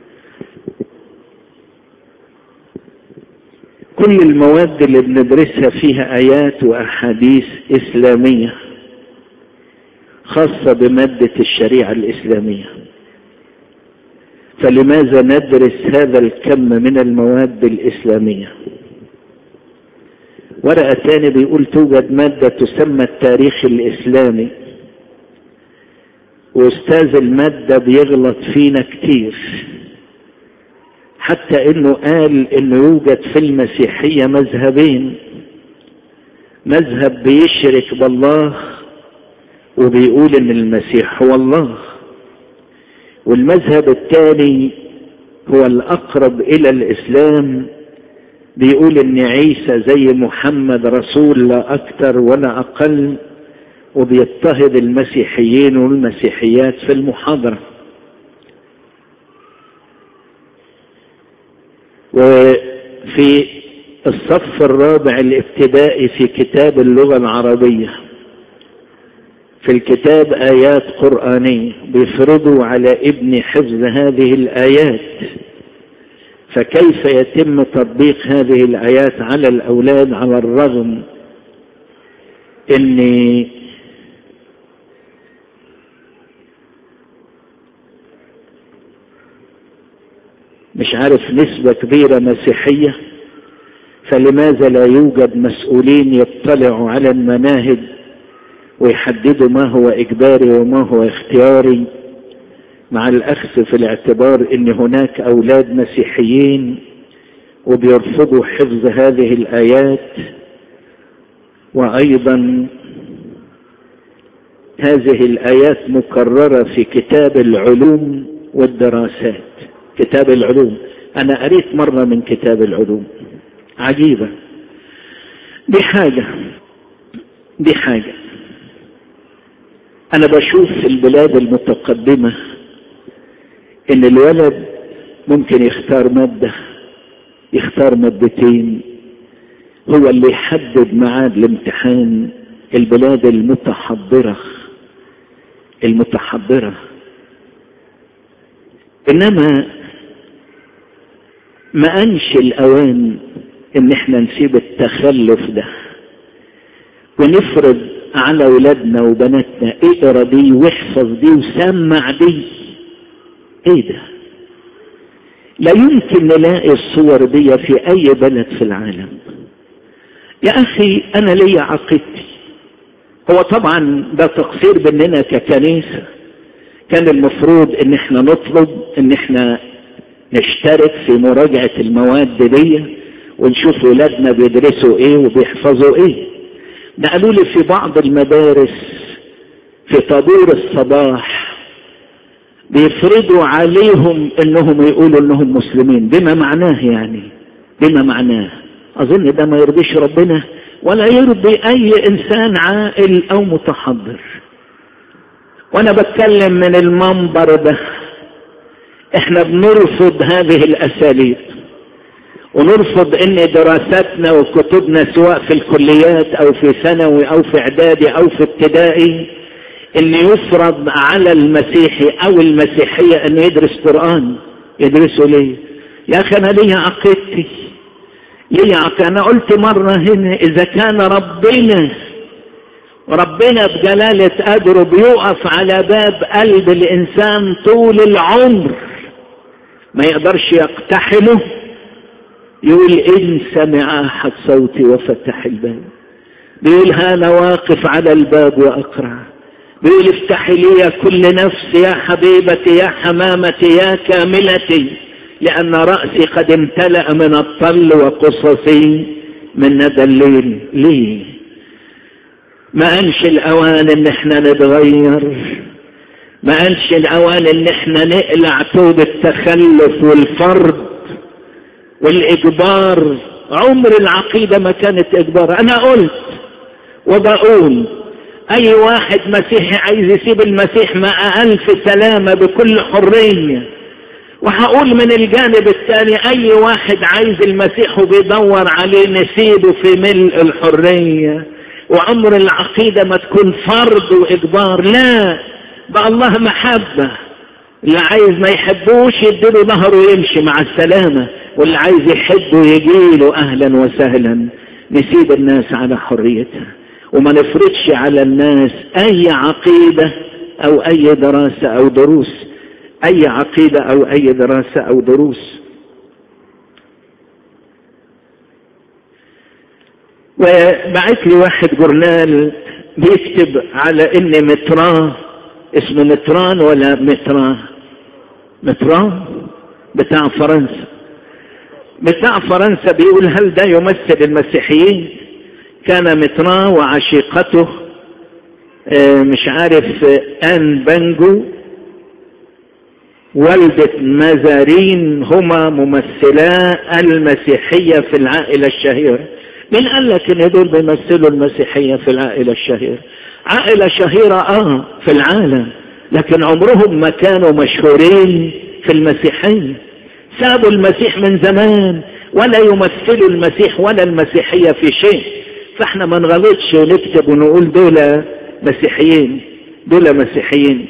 كل المواد اللي بندرسها فيها آيات وأحاديث إسلامية خاصة بمادة الشريعة الإسلامية فلماذا ندرس هذا الكم من المواد الإسلامية ورقة تاني بيقول توجد مادة تسمى التاريخ الإسلامي وأستاذ المادة بيغلط فينا كتير حتى انه قال انه يوجد في المسيحية مذهبين مذهب بيشرك بالله وبيقول ان المسيح هو الله والمذهب الثاني هو الاقرب الى الاسلام بيقول ان عيسى زي محمد رسول لا اكثر ولا اقل وبيضطهد المسيحيين والمسيحيات في المحاضره وفي الصف الرابع الابتدائي في كتاب اللغة العربية في الكتاب آيات قرآنية بيفرضوا على ابن حفظ هذه الآيات فكيف يتم تطبيق هذه الآيات على الأولاد على الرغم ان مش عارف نسبة كبيرة مسيحية فلماذا لا يوجد مسؤولين يطلعوا على المناهج ويحددوا ما هو إجباري وما هو اختياري مع الأخذ في الاعتبار أن هناك أولاد مسيحيين وبيرفضوا حفظ هذه الآيات وأيضا هذه الآيات مكررة في كتاب العلوم والدراسات كتاب العلوم انا قريت مرة من كتاب العلوم عجيبة دي حاجة دي حاجة انا بشوف في البلاد المتقدمة ان الولد ممكن يختار مادة يختار مادتين هو اللي يحدد ميعاد الامتحان البلاد المتحضرة المتحضرة انما ما انش الاوان ان احنا نسيب التخلف ده ونفرض على اولادنا وبناتنا اقرا دي واحفظ دي وسمع دي ايه ده لا يمكن نلاقي الصور دي في اي بلد في العالم يا اخي انا ليا عقيدتي هو طبعا ده تقصير مننا ككنيسه كان المفروض ان احنا نطلب ان احنا نشترك في مراجعة المواد دي ونشوف ولادنا بيدرسوا ايه وبيحفظوا ايه نقلوا لي في بعض المدارس في طابور الصباح بيفرضوا عليهم انهم يقولوا انهم مسلمين بما معناه يعني بما معناه اظن ده ما يرضيش ربنا ولا يرضي اي انسان عاقل او متحضر وانا بتكلم من المنبر ده احنا بنرفض هذه الاساليب ونرفض ان دراساتنا وكتبنا سواء في الكليات او في ثانوي او في اعدادي او في ابتدائي ان يفرض على المسيحي او المسيحية انه يدرس قرآن يدرسه ليه يا اخي انا ليه عقيدتي ليه عقيدتي انا قلت مرة هنا اذا كان ربنا ربنا بجلالة قدره بيقف على باب قلب الانسان طول العمر ما يقدرش يقتحمه يقول ان سمع احد صوتي وفتح الباب بيقول انا واقف على الباب واقرع بيقول افتحي لي كل نفس يا حبيبتي يا حمامتي يا كاملتي لان راسي قد امتلا من الطل وقصصي من ندى الليل ليه ما انش الاوان ان احنا نتغير ما انش الاوان ان احنا نقلع توب التخلف والفرض والاجبار عمر العقيدة ما كانت اجبار انا قلت وبقول اي واحد مسيحي عايز يسيب المسيح مع الف سلامة بكل حرية وهقول من الجانب الثاني اي واحد عايز المسيح وبيدور عليه نسيبه في ملء الحرية وعمر العقيدة ما تكون فرض واجبار لا بقى الله محبة اللي عايز ما يحبوش يديله ظهره ويمشي مع السلامة واللي عايز يحبه يجيله اهلا وسهلا نسيب الناس على حريتها وما نفرضش على الناس اي عقيدة او اي دراسة او دروس اي عقيدة او اي دراسة او دروس وبعت لي واحد جورنال بيكتب على ان متراه اسمه متران ولا متراه متران بتاع فرنسا بتاع فرنسا بيقول هل ده يمثل المسيحيين كان متران وعشيقته مش عارف ان بانجو والدة مزارين هما ممثلا المسيحية في العائلة الشهيرة مين قال لك ان دول بيمثلوا المسيحية في العائلة الشهيرة عائلة شهيرة اه في العالم لكن عمرهم ما كانوا مشهورين في المسيحية سابوا المسيح من زمان ولا يمثلوا المسيح ولا المسيحية في شيء فاحنا ما نغلطش ونكتب ونقول دول مسيحيين دول مسيحيين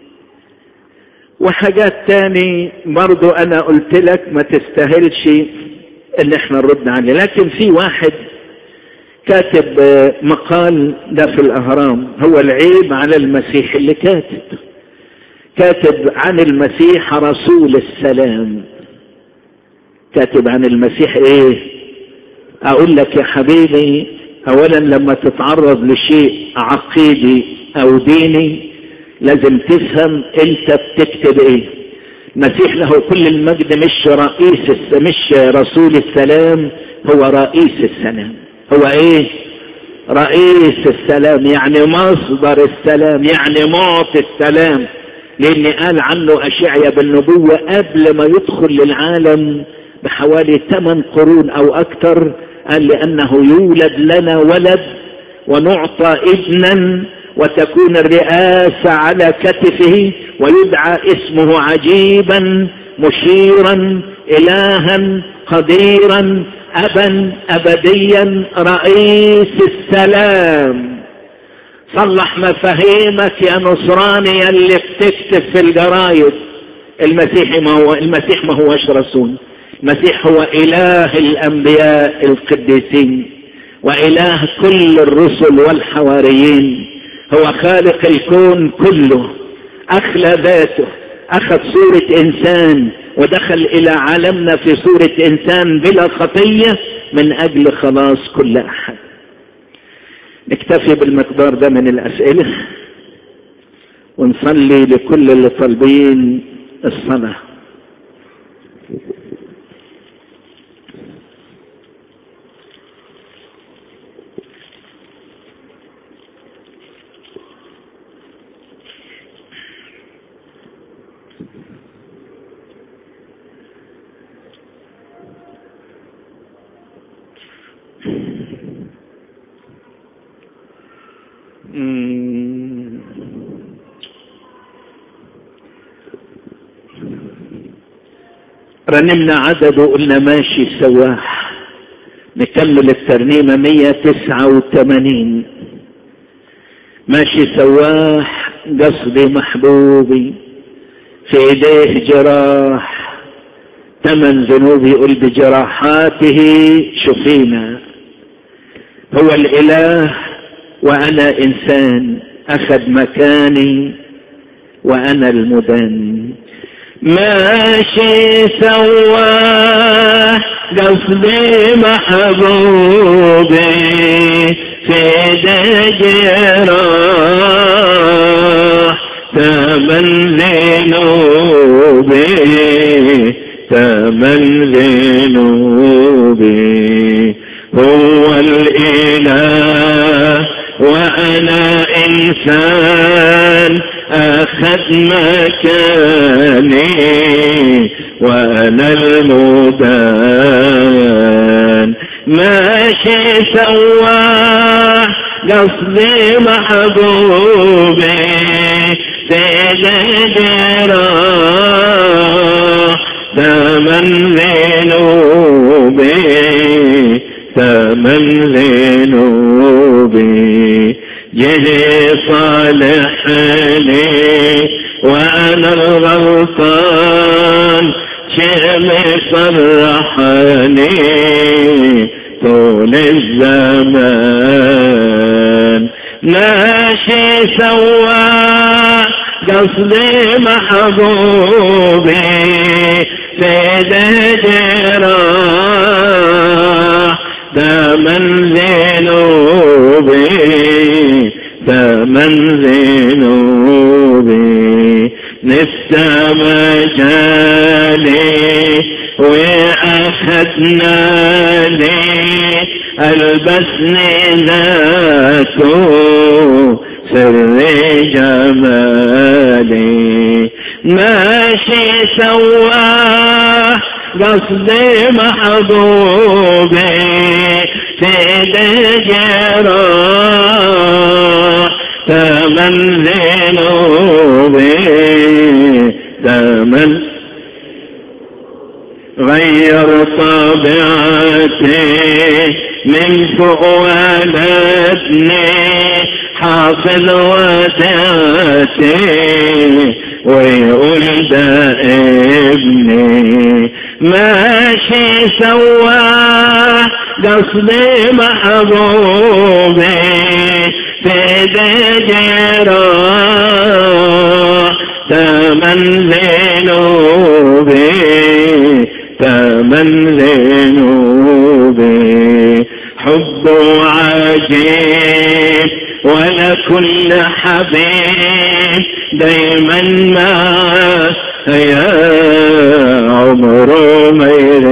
وحاجات تاني برضو انا قلت لك ما تستاهلش ان احنا نرد عليه لكن في واحد كاتب مقال ده في الاهرام هو العيب على المسيح اللي كاتب كاتب عن المسيح رسول السلام كاتب عن المسيح ايه اقول لك يا حبيبي اولا لما تتعرض لشيء عقيدي او ديني لازم تفهم انت بتكتب ايه المسيح له كل المجد مش رئيس مش رسول السلام هو رئيس السلام هو ايه رئيس السلام يعني مصدر السلام يعني معطي السلام لان قال عنه اشعيا بالنبوة قبل ما يدخل للعالم بحوالي ثمان قرون او اكثر قال لانه يولد لنا ولد ونعطى ابنا وتكون الرئاسة على كتفه ويدعى اسمه عجيبا مشيرا الها قديرا ابا ابديا رئيس السلام صلح مفاهيمك يا نصراني اللي بتكتب في الجرايد المسيح ما هو المسيح ما هوش رسول المسيح هو اله الانبياء القديسين واله كل الرسل والحواريين هو خالق الكون كله اخلى ذاته اخذ صورة انسان ودخل الى عالمنا في صورة انسان بلا خطية من اجل خلاص كل احد نكتفي بالمقدار ده من الاسئلة ونصلي لكل اللي طالبين الصلاة رنمنا عدد وقلنا ماشي سواح نكمل الترنيمة 189 ماشي سواح قصدي محبوبي في ايديه جراح ثمن ذنوبي يقول بجراحاته شفينا هو الاله وانا انسان اخذ مكاني وانا المدان ماشي سواه قصدي محبوبي في جراح ثمن ذنوبي ثمن ذنوبي هو الإله وأنا إنسان أخذ مكاني وأنا المدان ماشي سواه قصدي محبوبي تجدرا ثمن ذنوبي ثمن ذنوبي جلي صالح لي وانا الغلطان شم صرحني طول الزمان ماشي سوا قصدي محبوبي في دجرا ثمن ذنوبي ثمن ذنوبي نفسى مجالي وأخذنا لي البسني ذاته سر جمالي ماشي سواه قصدي محبوبي في دجرا ثمن ذنوبي ثمن غير طبيعتي من فوق ولدني حافظ وداتي ويقول ده ابني ماشي سواه قصدي محبوبي في دجرا ثمن ذنوبي ثمن ذنوبي حب عجيب ولا كل حبيب دايما ما يا عمره ما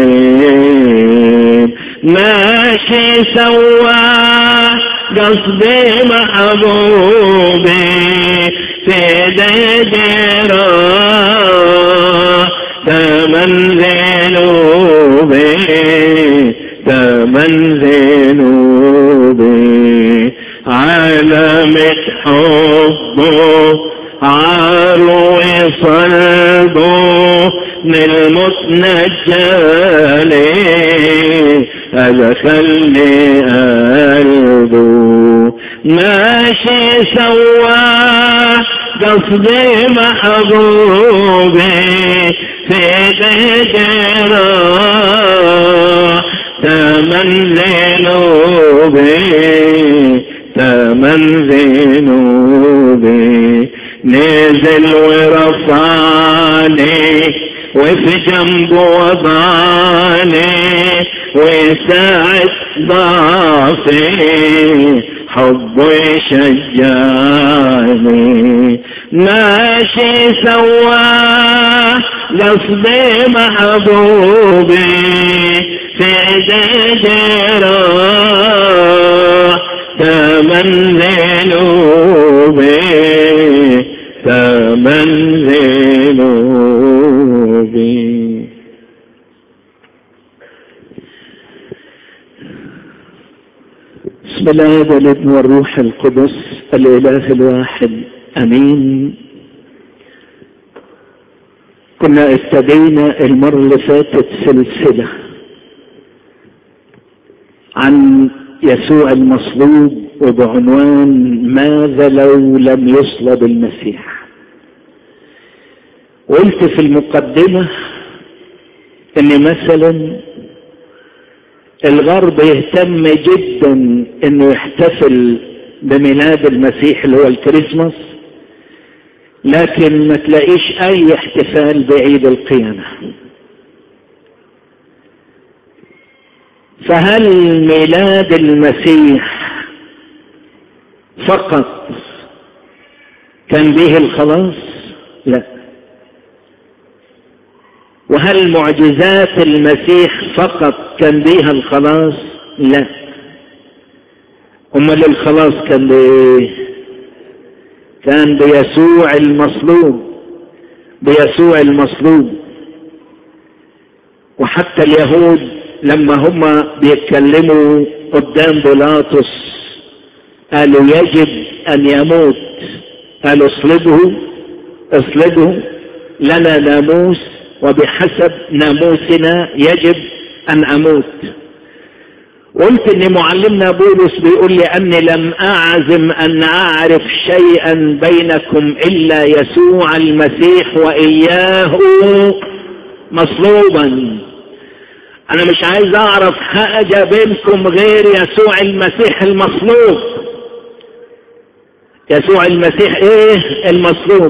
يريد ماشي سوا قصدي محبوبي في دجرا ثمن ذنوبي ثمن ذنوبي علامة حبه عارو صلبه من المتنجلي أدخلني قلبه ماشي سواه قصدي محبوبي في دجرا ثمن ذنوبي ثمن ذنوبي نزل ورفعني وفي جنبه وضعني ويساعد ضعفي حبه يشجعني ماشي سواه قصدي محبوبي في دجرا ثمن ذنوبي ثمن ذنوبي بسم الله والابن والروح القدس الاله الواحد امين كنا ابتدينا المرة اللي فاتت سلسلة عن يسوع المصلوب وبعنوان ماذا لو لم يصلب المسيح قلت في المقدمة ان مثلا الغرب يهتم جدا انه يحتفل بميلاد المسيح اللي هو الكريسماس لكن ما تلاقيش اي احتفال بعيد القيامة فهل ميلاد المسيح فقط كان به الخلاص لا وهل معجزات المسيح فقط كان بها الخلاص لا امال الخلاص كان بايه كان بيسوع المصلوب بيسوع المصلوب وحتى اليهود لما هم بيتكلموا قدام بيلاطس قالوا يجب ان يموت قالوا اصلبه اصلبه لنا ناموس وبحسب ناموسنا يجب ان اموت قلت ان معلمنا بولس بيقول لي اني لم اعزم ان اعرف شيئا بينكم الا يسوع المسيح واياه مصلوبا انا مش عايز اعرف حاجة بينكم غير يسوع المسيح المصلوب يسوع المسيح ايه المصلوب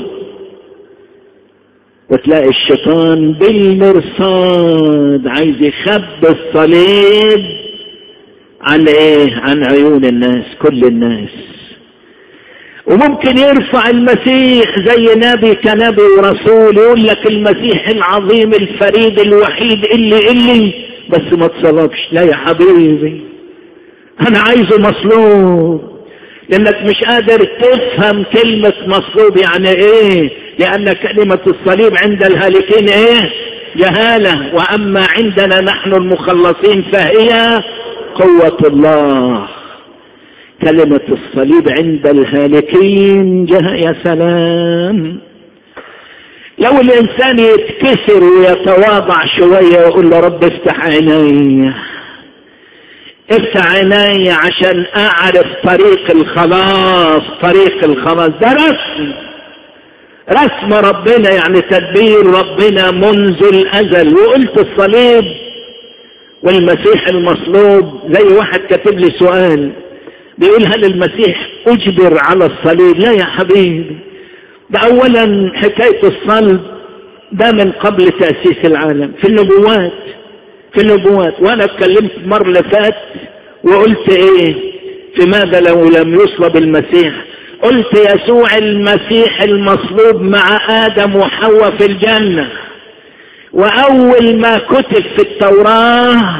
وتلاقي الشيطان بالمرصاد عايز يخبي الصليب عن ايه عن عيون الناس كل الناس وممكن يرفع المسيح زي نبي كنبي ورسول يقول لك المسيح العظيم الفريد الوحيد اللي اللي بس ما تصلبش لا يا حبيبي انا عايزه مصلوب لانك مش قادر تفهم كلمة مصلوب يعني ايه لان كلمة الصليب عند الهالكين ايه جهالة واما عندنا نحن المخلصين فهي قوة الله كلمة الصليب عند الهالكين جه يا سلام لو الانسان يتكسر ويتواضع شوية ويقول له رب افتح عيني افتح عيني عشان اعرف طريق الخلاص طريق الخلاص ده رسم رسم ربنا يعني تدبير ربنا منذ الازل وقلت الصليب والمسيح المصلوب زي واحد كاتب لي سؤال بيقول هل المسيح اجبر على الصليب لا يا حبيبي ده اولا حكاية الصلب ده من قبل تأسيس العالم في النبوات في النبوات وانا اتكلمت المرة اللي فات وقلت ايه في ماذا لو لم يصلب المسيح قلت يسوع المسيح المصلوب مع ادم وحواء في الجنة واول ما كتب في التوراة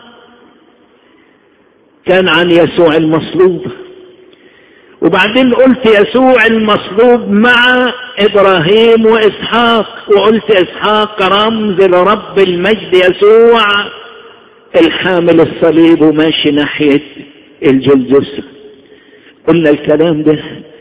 كان عن يسوع المصلوب وبعدين قلت يسوع المصلوب مع ابراهيم واسحاق وقلت اسحاق رمز لرب المجد يسوع الحامل الصليب وماشي ناحية الجلجسة قلنا الكلام ده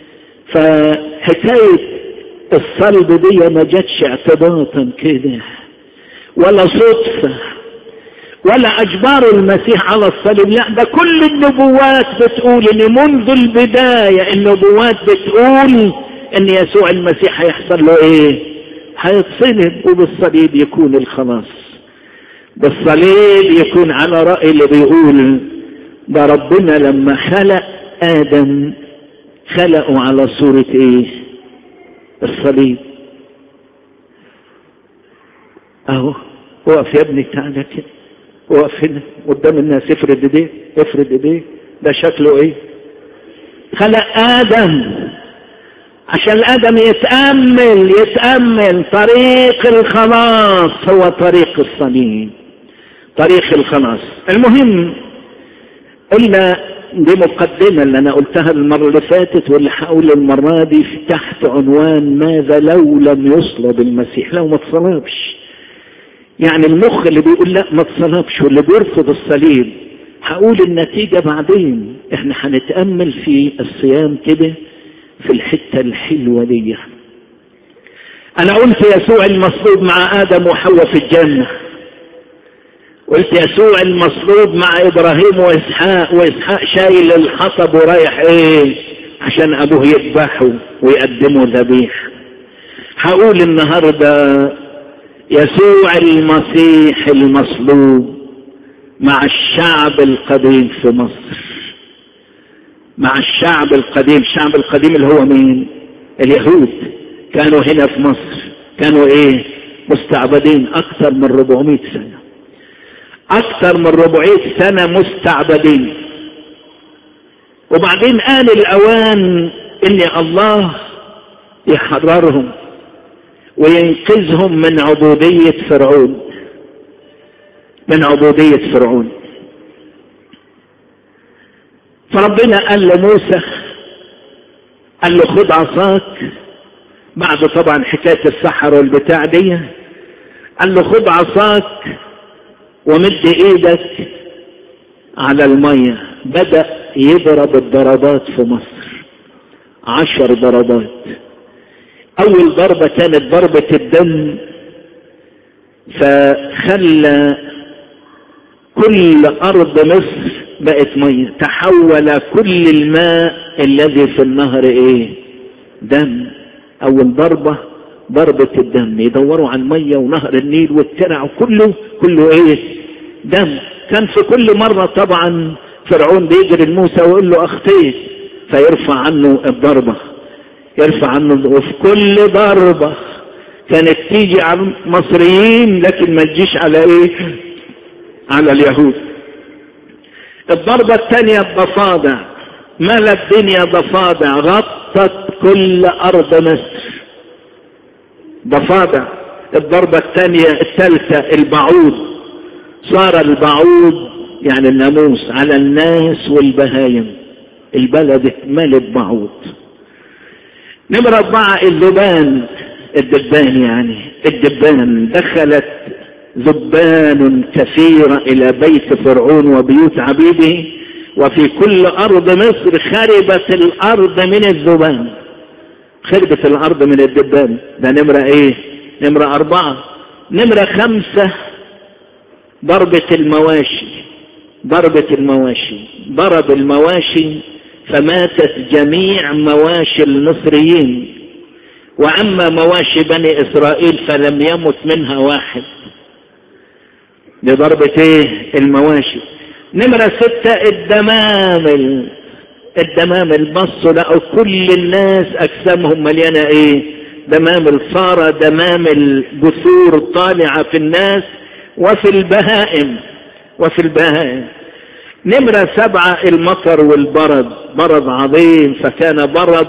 فحكاية الصلب دي ما جاتش اعتباطا كده ولا صدفة ولا اجبار المسيح على الصليب لا ده كل النبوات بتقول ان منذ البداية النبوات بتقول ان يسوع المسيح هيحصل له ايه هيتصلب وبالصليب يكون الخلاص بالصليب يكون على رأي اللي بيقول ده ربنا لما خلق ادم خلقه على صورة ايه الصليب اهو وقف يا ابني تعالى كده وقف هنا قدام الناس افرد ايديه افرد ايديه ده شكله ايه خلق ادم عشان ادم يتامل يتامل طريق الخلاص هو طريق الصليب طريق الخلاص المهم قلنا دي مقدمة اللي أنا قلتها المرة اللي فاتت واللي هقول المرة دي تحت عنوان ماذا لو لم يصلب المسيح لو ما اتصلبش يعني المخ اللي بيقول لا ما اتصلبش واللي بيرفض الصليب هقول النتيجة بعدين احنا هنتأمل في الصيام كده في الحتة الحلوة دي انا قلت يسوع المصلوب مع ادم وحواء في الجنة قلت يسوع المصلوب مع ابراهيم واسحاق واسحاق شايل الحطب ورايح ايه عشان ابوه يذبحه ويقدمه ذبيح هقول النهارده يسوع المسيح المصلوب مع الشعب القديم في مصر مع الشعب القديم الشعب القديم اللي هو مين اليهود كانوا هنا في مصر كانوا ايه مستعبدين اكثر من 400 سنة اكثر من 400 سنة مستعبدين وبعدين آن الاوان ان الله يحررهم وينقذهم من عبودية فرعون من عبودية فرعون فربنا قال لموسى قال له خد عصاك بعد طبعا حكاية السحر والبتاع دي قال له خد عصاك ومد ايدك على المية بدأ يضرب الضربات في مصر عشر ضربات اول ضربة كانت ضربة الدم فخلى كل ارض مصر بقت مية تحول كل الماء الذي في النهر ايه دم اول ضربة ضربة الدم يدوروا على المية ونهر النيل والترع كله كله ايه دم كان في كل مرة طبعا فرعون بيجري لموسى ويقول له اخطيت فيرفع عنه الضربة يرفع عنه وفي كل ضربة كانت تيجي على المصريين لكن ما تجيش على ايه على اليهود الضربة الثانية الضفادع ملا الدنيا ضفادع غطت كل أرض مصر ضفادع الضربة الثانية الثالثة البعوض صار البعوض يعني الناموس على الناس والبهايم البلد اتملت بعوض نمرة أربعة الذبان الدبان يعني الدبان دخلت ذبان كثيرة إلى بيت فرعون وبيوت عبيده وفي كل أرض مصر خربت الأرض من الذبان خربت الأرض من الدبان ده نمرة إيه نمرة أربعة نمرة خمسة ضربة المواشي ضربة المواشي ضرب المواشي فماتت جميع مواشي المصريين وأما مواشي بني إسرائيل فلم يمت منها واحد لضربة ايه المواشي نمرة ستة الدمامل الدمامل بصوا لقوا كل الناس اجسامهم مليانة ايه دمامل صار دمامل جسور طالعة في الناس وفي البهائم وفي البهائم نمرة سبعة المطر والبرد برد عظيم فكان برد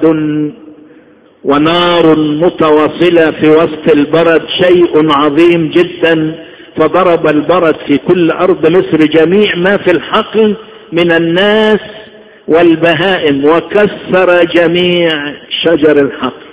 ونار متواصلة في وسط البرد شيء عظيم جدا فضرب البرد في كل أرض مصر جميع ما في الحقل من الناس والبهائم وكسر جميع شجر الحقل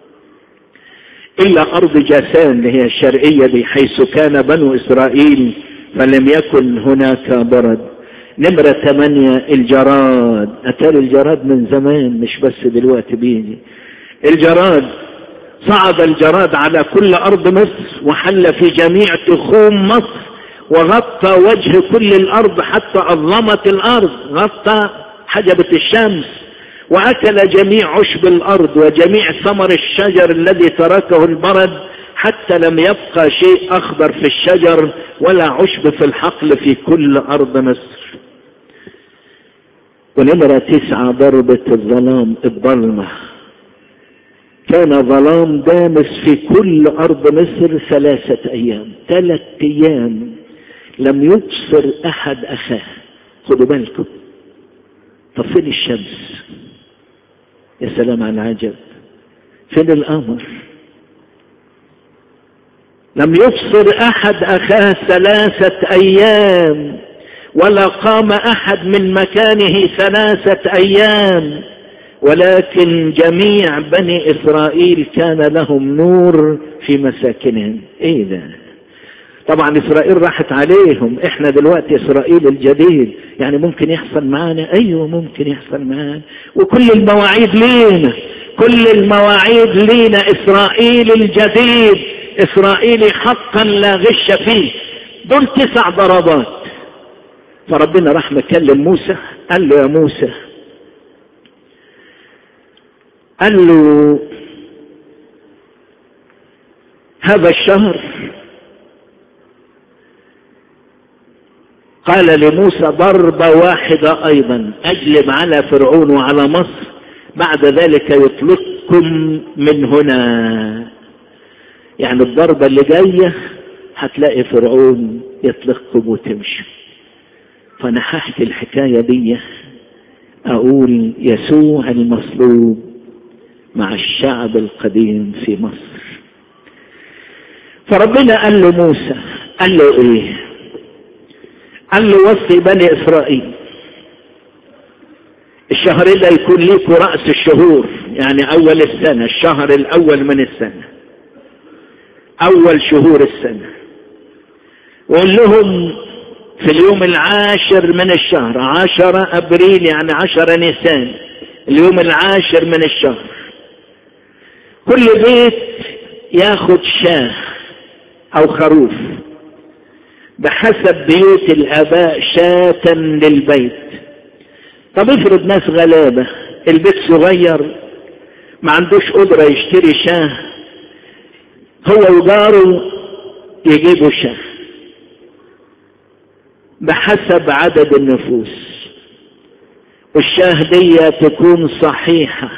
إلا أرض جاسان اللي هي الشرقية دي حيث كان بنو إسرائيل فلم يكن هناك برد نمرة ثمانية الجراد أتاري الجراد من زمان مش بس دلوقتي بيجي الجراد صعد الجراد على كل أرض مصر وحل في جميع تخوم مصر وغطى وجه كل الأرض حتى أظلمت الأرض غطى حجبة الشمس وأكل جميع عشب الأرض وجميع ثمر الشجر الذي تركه البرد حتى لم يبقى شيء أخضر في الشجر ولا عشب في الحقل في كل أرض مصر ونمرة تسعة ضربة الظلام الظلمة كان ظلام دامس في كل أرض مصر ثلاثة أيام ثلاثة أيام لم يبصر أحد أخاه خدوا بالكم طب فين الشمس يا سلام على العجب فين القمر لم يبصر أحد أخاه ثلاثة أيام ولا قام أحد من مكانه ثلاثة أيام ولكن جميع بني إسرائيل كان لهم نور في مساكنهم إيه ده طبعا إسرائيل راحت عليهم إحنا دلوقتي إسرائيل الجديد يعني ممكن يحصل معانا أيوة ممكن يحصل معانا وكل المواعيد لينا كل المواعيد لينا إسرائيل الجديد إسرائيل حقا لا غش فيه دول تسع ضربات فربنا راح مكلم موسى قال له يا موسى قال له هذا الشهر قال لموسى ضربة واحدة أيضا أجلب على فرعون وعلى مصر بعد ذلك يطلقكم من هنا يعني الضربة اللي جاية هتلاقي فرعون يطلقكم وتمشي فأنا هحكي الحكاية دي أقول يسوع المصلوب مع الشعب القديم في مصر فربنا قال له موسى قال له ايه قال له وصي بني اسرائيل الشهر ده يكون ليكوا رأس الشهور يعني اول السنة الشهر الاول من السنة اول شهور السنة وقول لهم في اليوم العاشر من الشهر عشرة ابريل يعني عشرة نيسان اليوم العاشر من الشهر كل بيت ياخد شاه او خروف بحسب بيوت الاباء شاة للبيت طب افرض ناس غلابة البيت صغير ما عندوش قدرة يشتري شاه هو وجاره يجيبوا شاه بحسب عدد النفوس والشاه دي تكون صحيحة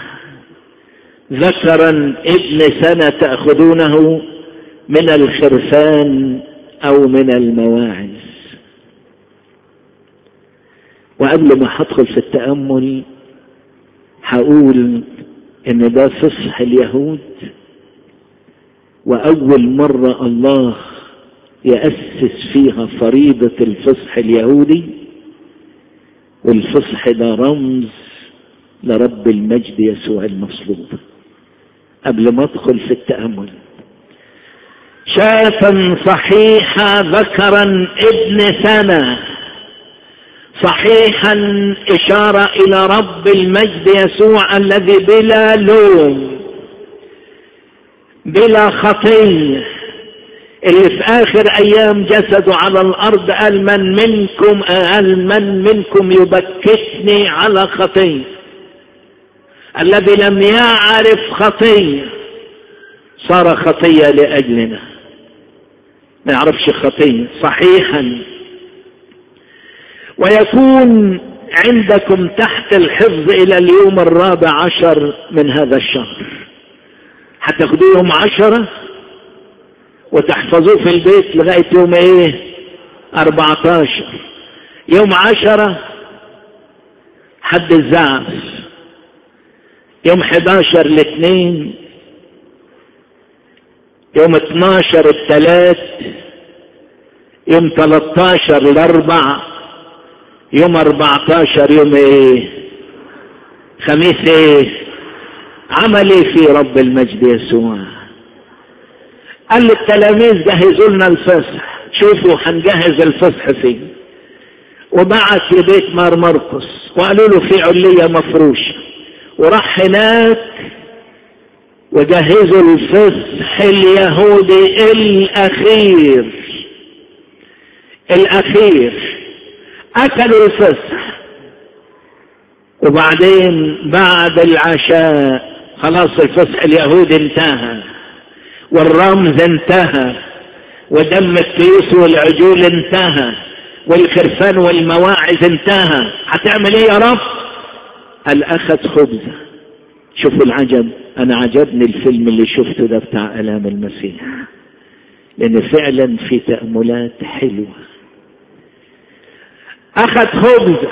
ذكرا ابن سنة تأخذونه من الخرفان او من المواعظ وقبل ما هدخل في التأمل هقول ان ده فصح اليهود واول مرة الله يأسس فيها فريضة الفصح اليهودي والفصح ده رمز لرب المجد يسوع المصلوب قبل ما ادخل في التأمل شاة صحيحة ذكرا ابن سنة صحيحا إشارة إلى رب المجد يسوع الذي بلا لوم بلا خطية اللي في آخر أيام جسده على الأرض قال من منكم قال من منكم يبكتني على خطية الذي لم يعرف خطيه صار خطية لأجلنا ما يعرفش خطية صحيحا ويكون عندكم تحت الحفظ إلى اليوم الرابع عشر من هذا الشهر هتاخدوه يوم عشرة وتحفظوه في البيت لغاية يوم ايه اربعتاشر يوم عشرة حد الزعف يوم حداشر الاثنين يوم 12 الثلاث يوم 13 الاربع يوم 14 يوم ايه خميس ايه عمل ايه في رب المجد يسوع قال للتلاميذ جهزوا لنا الفصح شوفوا هنجهز الفصح فين وبعت لبيت مار مرقس وقالوا له في علية مفروشة وراح هناك وجهزوا الفصح اليهودي الاخير الاخير اكلوا الفصح وبعدين بعد العشاء خلاص الفصح اليهودي انتهى والرمز انتهى ودم التيوس والعجول انتهى والخرفان والمواعظ انتهى هتعمل ايه يا رب قال اخذ خبزه شوفوا العجب انا عجبني الفيلم اللي شفته ده بتاع الام المسيح لان فعلا في تأملات حلوة اخذ خبز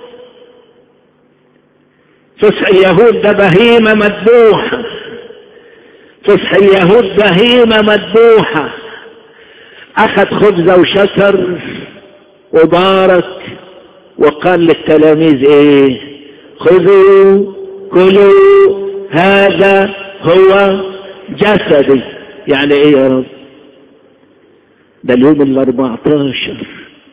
فصح اليهود ده بهيمة مذبوحة فصح اليهود بهيمة مذبوحة اخذ خبزة وشكر وبارك وقال للتلاميذ ايه خذوا كلوا هذا هو جسدي يعني ايه يا رب ده اليوم الاربعتاشر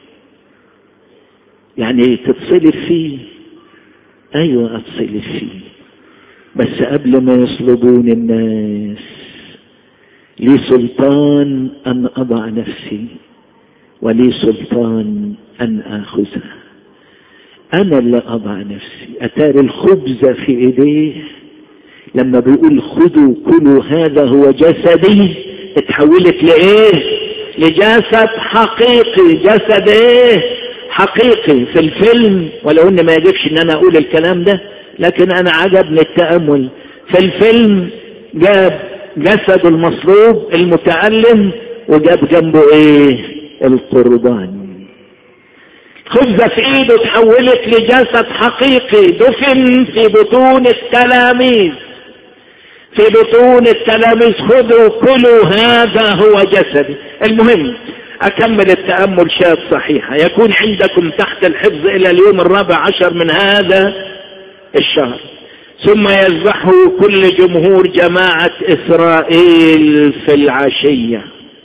يعني تتصلب فيه ايوه اتصلب فيه بس قبل ما يصلبون الناس لي سلطان ان اضع نفسي ولي سلطان أن آخذها أنا اللي أضع نفسي أتاري الخبز في إيديه لما بيقول خذوا كلوا هذا هو جسدي اتحولت لإيه لجسد حقيقي جسد إيه حقيقي في الفيلم ولو إن ما يجبش إن أنا أقول الكلام ده لكن أنا عجبني التأمل في الفيلم جاب جسد المصلوب المتألم وجاب جنبه ايه القربان خبزة في ايده تحولت لجسد حقيقي دفن في بطون التلاميذ في بطون التلاميذ خذوا كلوا هذا هو جسدي المهم أكمل التأمل شاب صحيحة يكون عندكم تحت الحفظ إلى اليوم الرابع عشر من هذا الشهر ثم يذبحه كل جمهور جماعة إسرائيل في العشية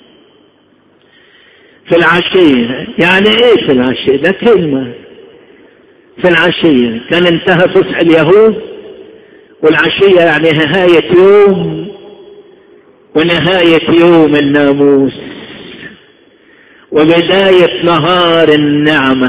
في العشية يعني ايه في العشية ده كلمة في العشية كان انتهى فسح اليهود والعشية يعني نهاية يوم ونهاية يوم الناموس وبداية نهار النعمة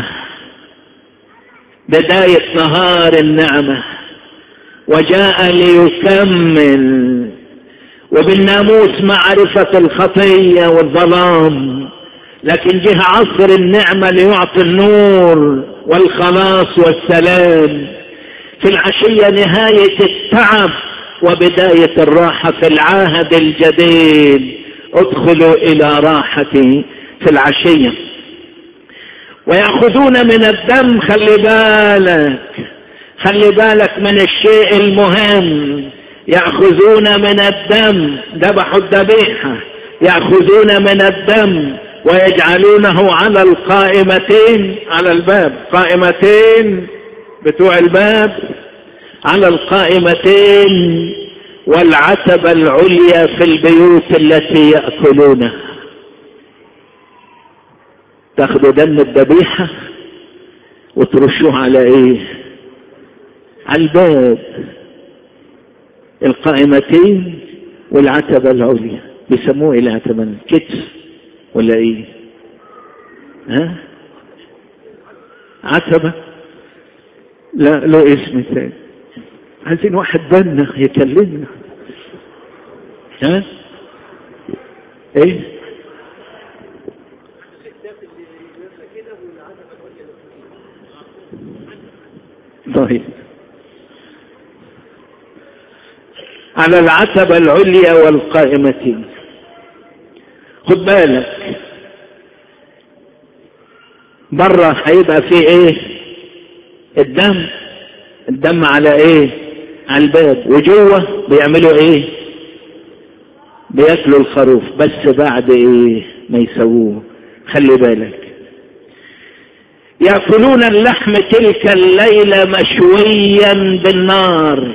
بداية نهار النعمة وجاء ليكمل وبالناموس معرفة الخطية والظلام لكن جه عصر النعمة ليعطي النور والخلاص والسلام في العشية نهاية التعب وبداية الراحة في العهد الجديد ادخلوا إلى راحتي في العشية ويأخذون من الدم خلي بالك خلي بالك من الشيء المهم يأخذون من الدم ذبحوا الذبيحة يأخذون من الدم ويجعلونه على القائمتين على الباب قائمتين بتوع الباب على القائمتين والعتبة العليا في البيوت التي يأكلونها تاخدوا دم الذبيحة وترشوه على ايه على الباب القائمتين والعتبة العليا بيسموه ايه العتبة الكتف ولا ايه ها عتبة لا له اسم ثاني عايزين واحد بنا يكلمنا ها ايه طيب على العتبة العليا والقائمتين خد بالك بره هيبقى فيه ايه الدم الدم على ايه على الباب وجوه بيعملوا ايه بياكلوا الخروف بس بعد ايه ما يسووه خلي بالك يأكلون اللحم تلك الليلة مشويا بالنار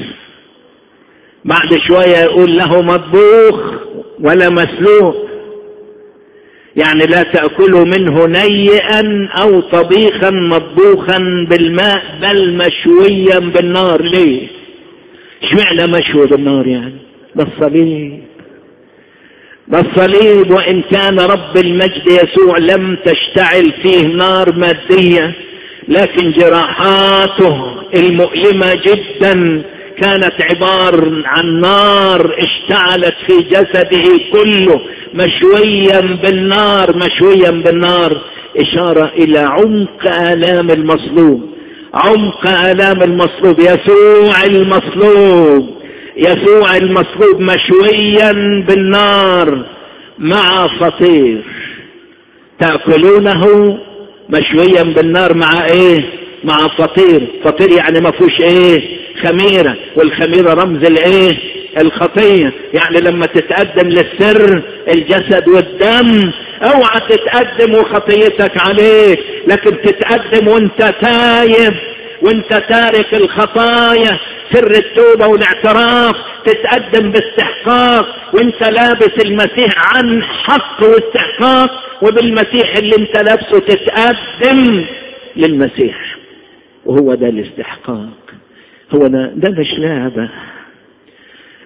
بعد شوية يقول له مطبوخ ولا مسلوق يعني لا تأكلوا منه نيئا أو طبيخا مطبوخا بالماء بل مشويا بالنار ليه اشمعنى مشوي بالنار يعني ده الصليب ده الصليب وإن كان رب المجد يسوع لم تشتعل فيه نار مادية لكن جراحاته المؤلمة جدا كانت عبارة عن نار اشتعلت في جسده كله مشويا بالنار مشويا بالنار إشارة إلى عمق آلام المصلوب عمق آلام المصلوب يسوع المصلوب يسوع المصلوب مشويا بالنار مع فطير تأكلونه مشويا بالنار مع ايه مع فطير فطير يعني ما فيهوش ايه خميرة والخميرة رمز الايه الخطية يعني لما تتقدم للسر الجسد والدم اوعى تتقدم وخطيتك عليك لكن تتقدم وانت تايب وانت تارك الخطايا سر التوبة والاعتراف تتقدم باستحقاق وانت لابس المسيح عن حق واستحقاق وبالمسيح اللي انت لابسه تتقدم للمسيح وهو ده الاستحقاق هو ده, ده مش لعبة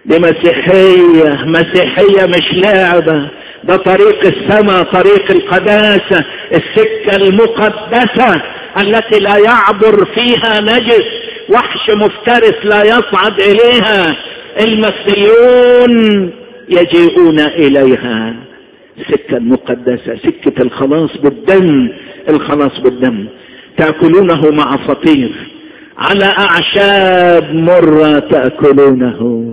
دي مسيحية مسيحية مش لعبة ده طريق السماء طريق القداسة السكة المقدسة التي لا يعبر فيها نجس وحش مفترس لا يصعد إليها المسيحيون يجيئون إليها السكة المقدسة سكة الخلاص بالدم الخلاص بالدم تأكلونه مع فطير على أعشاب مرة تأكلونه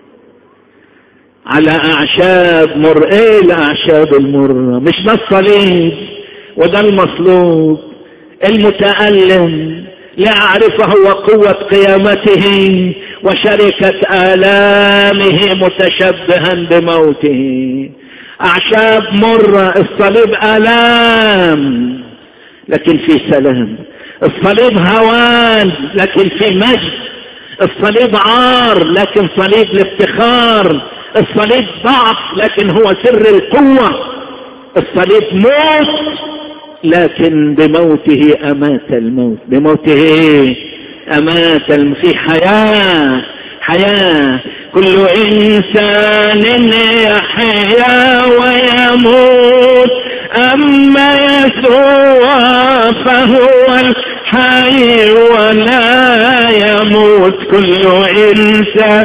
على أعشاب مر إيه الأعشاب المرة مش ده الصليب وده المصلوب المتألم لأعرفه وقوة قيامته وشركة آلامه متشبها بموته أعشاب مرة الصليب آلام لكن في سلام الصليب هوان لكن في مجد الصليب عار لكن صليب الافتخار الصليب ضعف لكن هو سر القوة الصليب موت لكن بموته أمات الموت بموته أمات الم... في حياة حياة كل إنسان يحيا ويموت أما يسوع فهو الحي ولا يموت كل إنسان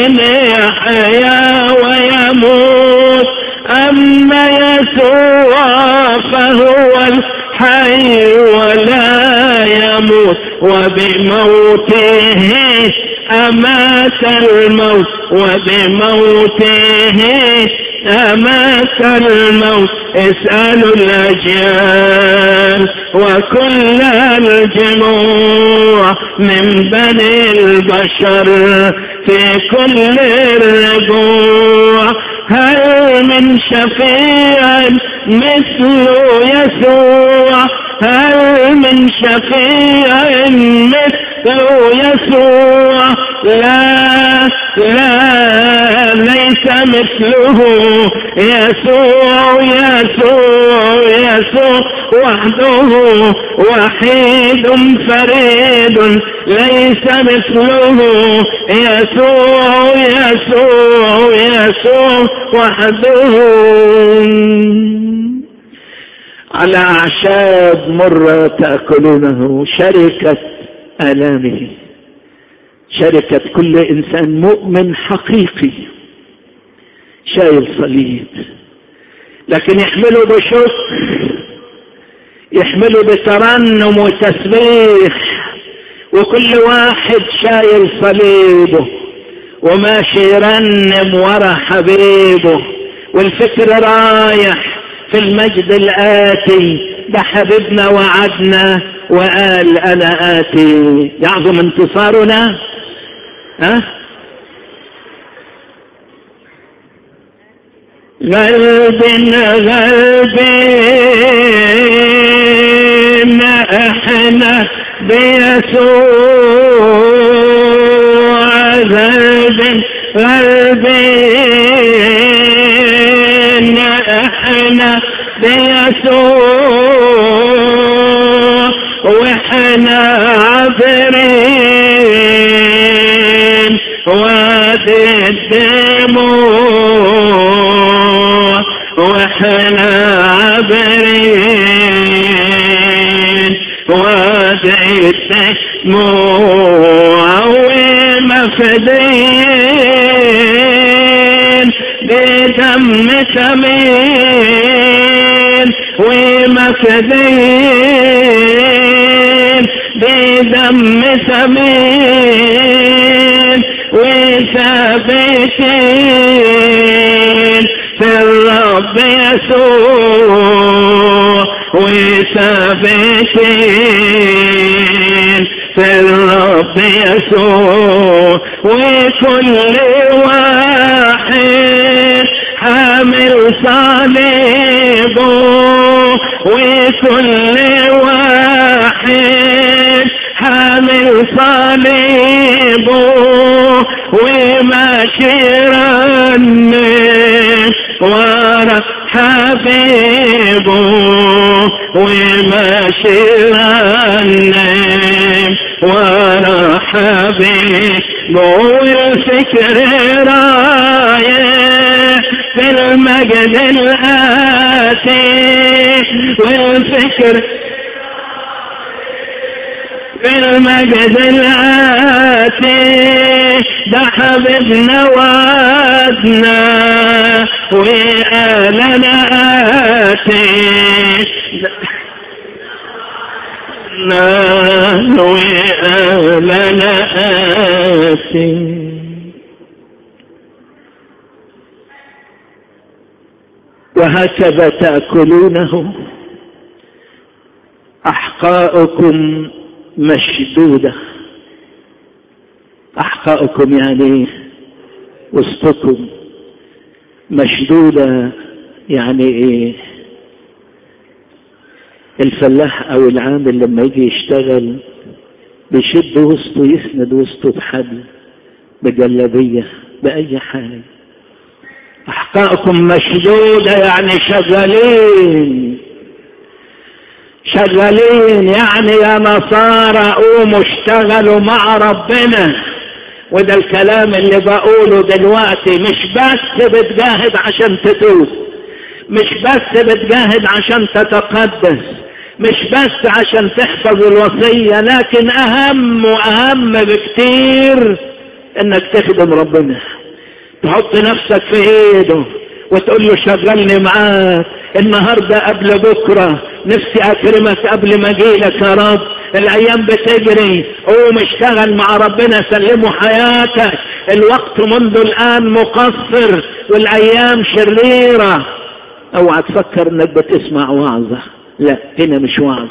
يحيا ويموت أما يسوع فهو الحي ولا يموت وبموته أمات الموت وبموته أمات الموت اسألوا الأجيال وكل الجموع من بني البشر في كل الربوع هل من شفيع مثل يسوع هل من شفيع مثل يسوع لا لا ليس مثله يسوع يسوع يسوع وحده وحيد فريد ليس مثله يسوع يسوع يسوع وحده على أعشاب مرة تأكلونه شركة آلامه شركة كل إنسان مؤمن حقيقي شايل صليب لكن يحمله بشكر يحمله بترنم وتسبيح وكل واحد شايل صليبه وماشي يرنم ورا حبيبه والفكر رايح في المجد الآتي ده حبيبنا وعدنا وقال أنا آتي يعظم انتصارنا ها غلب غلب احنا بيسوع غلب غلب احنا بيسوع واحنا عابرين وادي الدموع واحنا عابرين وادي الدموع ومفدين بدم ثمين ومفدين بدم ثمين وثابتين في الرب يسوع وثابتين في الرب يسوع وكل واحد حامل صليبه وكل واحد حامل صليبه وماشي رنم ورا حبيبه وماشي رنم ورا حبيبه والفكر رايح في المجد الآتي والفكر في المجد الآتي ده حبيبنا وعدنا وآلنا آتي وآلنا آتي وهكذا تأكلونه أحقاؤكم مشدودة أحقاؤكم يعني وسطكم مشدودة يعني إيه الفلاح أو العامل لما يجي يشتغل بيشد وسطه يسند وسطه بحبل بجلبية بأي حاجة أحقاؤكم مشدودة يعني شغالين شغالين يعني يا نصارى قوموا اشتغلوا مع ربنا وده الكلام اللي بقوله دلوقتي مش بس بتجاهد عشان تتوب مش بس بتجاهد عشان تتقدس مش بس عشان تحفظ الوصية لكن أهم وأهم بكتير إنك تخدم ربنا تحط نفسك في ايده وتقول له شغلني معاك النهارده قبل بكره نفسي اكرمك قبل ما اجيلك يا رب الايام بتجري قوم اشتغل مع ربنا سلمه حياتك الوقت منذ الان مقصر والايام شريره اوعى تفكر انك بتسمع وعظه لا هنا مش وعظ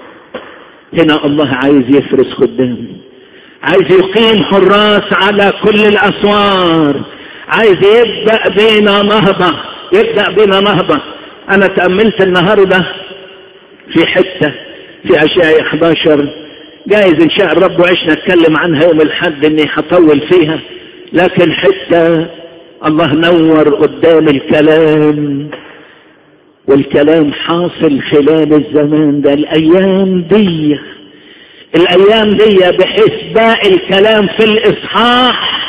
هنا الله عايز يفرس خدام عايز يقيم حراس على كل الاسوار عايز يبدأ بينا نهضة يبدأ بينا نهضة انا تأملت النهاردة في حتة في اشياء 11 جايز ان شاء الرب وعشنا نتكلم عنها يوم الحد اني هطول فيها لكن حتة الله نور قدام الكلام والكلام حاصل خلال الزمان ده الايام دي الايام دي بحيث باقي الكلام في الاصحاح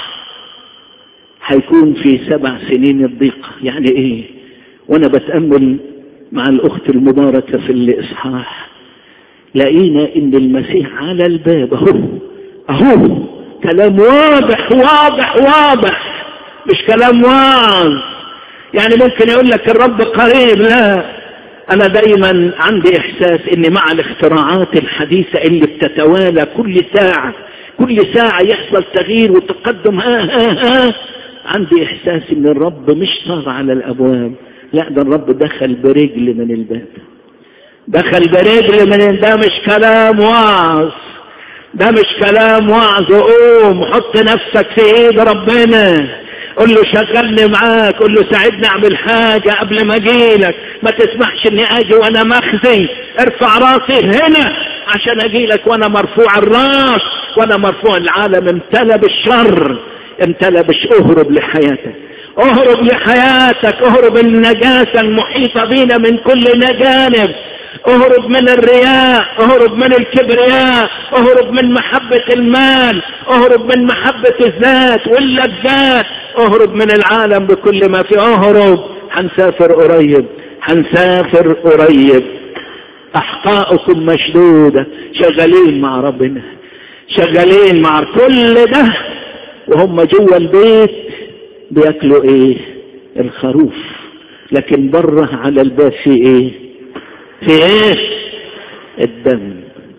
هيكون في سبع سنين الضيقة يعني ايه وانا بتأمل مع الاخت المباركة في الاصحاح لقينا ان المسيح على الباب اهو اهو كلام واضح واضح واضح مش كلام واعظ يعني ممكن يقول لك الرب قريب لا انا دايما عندي احساس ان مع الاختراعات الحديثة اللي بتتوالى كل ساعة كل ساعة يحصل تغيير وتقدم ها ها ها عندي احساس ان الرب مش صار على الابواب لا ده الرب دخل برجل من الباب دخل برجل من ده مش كلام وعظ ده مش كلام وعظ قوم حط نفسك في ايد ربنا قل له شغلني معاك قل له ساعدني اعمل حاجة قبل ما اجيلك ما تسمحش اني اجي وانا مخزي ارفع راسي هنا عشان اجيلك وانا مرفوع الراس وانا مرفوع العالم امتلى بالشر امتلى بش اهرب لحياتك اهرب لحياتك اهرب النجاسة المحيطة بينا من كل جانب اهرب من الرياء اهرب من الكبرياء اهرب من محبة المال اهرب من محبة الذات واللذات اهرب من العالم بكل ما فيه اهرب هنسافر قريب هنسافر قريب احقاؤكم مشدودة شغالين مع ربنا شغالين مع كل ده وهم جوا البيت بياكلوا ايه الخروف لكن بره على الباب في ايه في ايه الدم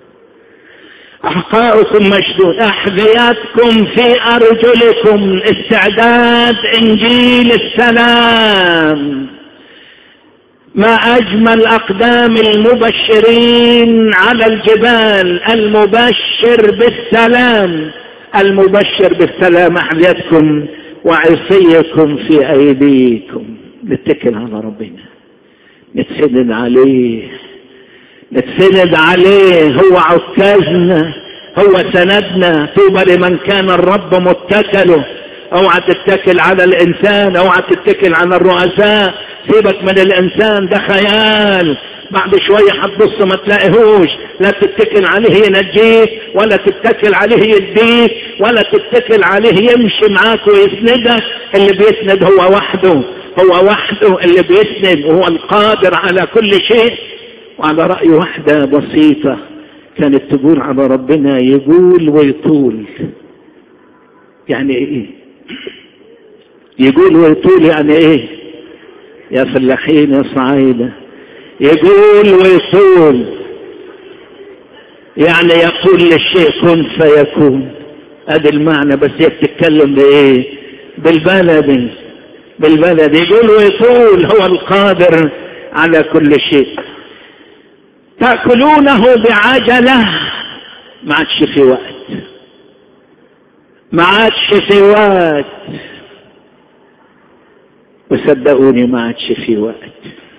احقاؤكم مشدود احذيتكم في ارجلكم استعداد انجيل السلام ما اجمل اقدام المبشرين على الجبال المبشر بالسلام المبشر بالسلام احذيتكم وعصيكم في ايديكم نتكل على ربنا نتسند عليه نتسند عليه هو عكازنا هو سندنا طوبى لمن كان الرب متكله اوعى تتكل على الانسان اوعى تتكل على الرؤساء سيبك من الانسان ده خيال بعد شوية هتبص ما تلاقيهوش لا تتكل عليه ينجيك ولا تتكل عليه يديك ولا تتكل عليه يمشي معاك ويسندك اللي بيسند هو وحده هو وحده اللي بيسند وهو القادر على كل شيء وعلى رأي واحدة بسيطة كانت تقول على ربنا يقول ويطول يعني ايه يقول ويطول يعني ايه يا فلاحين يا صعايدة يقول ويطول يعني يقول للشيء كن فيكون ادي المعنى بس هي بتتكلم بايه بالبلد بالبلد يقول ويطول هو القادر على كل شيء تأكلونه بعجلة ما عادش في وقت ما عادش في وقت وصدقوني ما عادش في وقت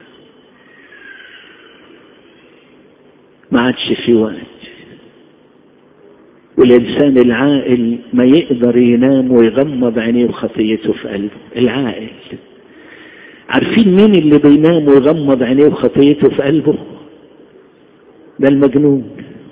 ما عادش في وقت والإنسان العاقل ما يقدر ينام ويغمض عينيه وخطيته في قلبه العاقل عارفين مين اللي بينام ويغمض عينيه وخطيته في قلبه ده المجنون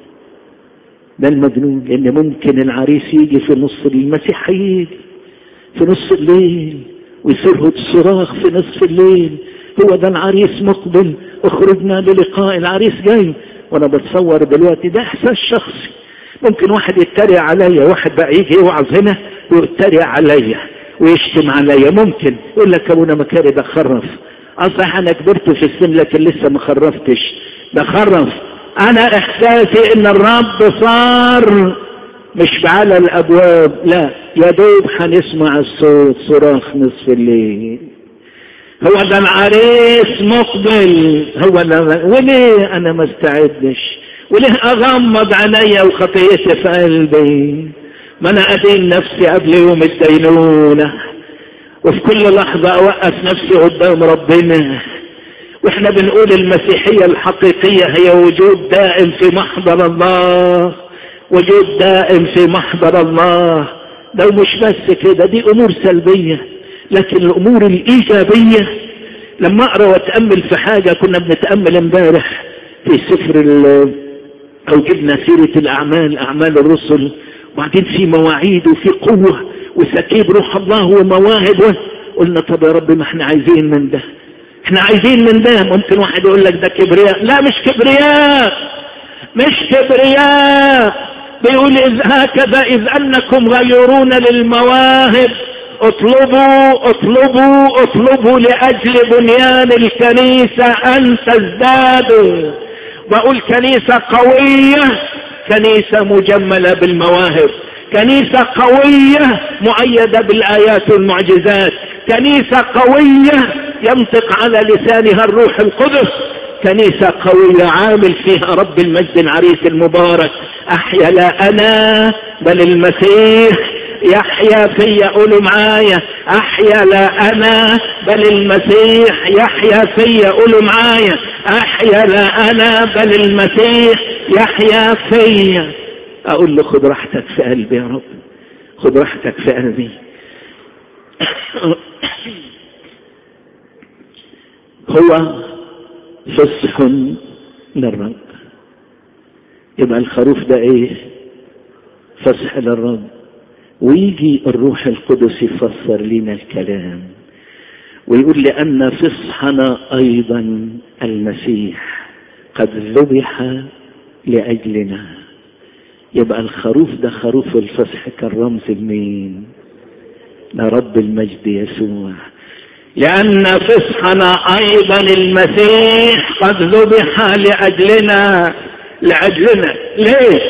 ده المجنون لان ممكن العريس يجي في نص المسيح هيجي في نص الليل ويصير صراخ في نصف الليل هو ده العريس مقبل اخرجنا للقاء العريس جاي وانا بتصور دلوقتي ده احساس شخصي ممكن واحد يتريق عليا واحد بقى يجي يوعظ هنا ويتريق عليا ويشتم عليا ممكن يقول لك ابونا مكاري ده خرف اصح انا كبرت في السن لكن لسه ما خرفتش ده خرف انا احساسي ان الرب صار مش على الابواب لا يا دوب هنسمع الصوت صراخ نصف الليل هو ده العريس مقبل هو ده وليه انا ما استعدش وليه اغمض عينيا وخطيتي في قلبي ما انا ادين نفسي قبل يوم الدينونه وفي كل لحظه اوقف نفسي قدام ربنا واحنا بنقول المسيحية الحقيقية هي وجود دائم في محضر الله وجود دائم في محضر الله ده مش بس كده دي امور سلبية لكن الامور الايجابية لما اقرا واتامل في حاجة كنا بنتامل امبارح في سفر او جبنا سيرة الاعمال اعمال الرسل وبعدين في مواعيد وفي قوة وسكيب روح الله ومواهب قلنا طب يا رب ما احنا عايزين من ده احنا عايزين من ده ممكن واحد يقول لك ده كبرياء لا مش كبرياء مش كبرياء بيقول إذ هكذا إذ أنكم غيرون للمواهب اطلبوا اطلبوا اطلبوا لأجل بنيان الكنيسة أن تزدادوا بقول كنيسة قوية كنيسة مجملة بالمواهب كنيسة قوية مؤيدة بالآيات والمعجزات كنيسة قوية ينطق على لسانها الروح القدس كنيسة قوية عامل فيها رب المجد العريس المبارك أحيا لا أنا بل المسيح يحيا في قولوا معايا أحيا لا أنا بل المسيح يحيا في قولوا معايا أحيا لا أنا بل المسيح يحيا في أقول له خد راحتك في قلبي يا رب خد راحتك في قلبي هو فصح للرب يبقى الخروف ده ايه فصح للرب ويجي الروح القدس يفسر لنا الكلام ويقول لأن فصحنا أيضا المسيح قد ذبح لأجلنا يبقى الخروف ده خروف الفصح كالرمز لمين لرب المجد يسوع لأن فصحنا أيضا المسيح قد ذبح لأجلنا لأجلنا ليه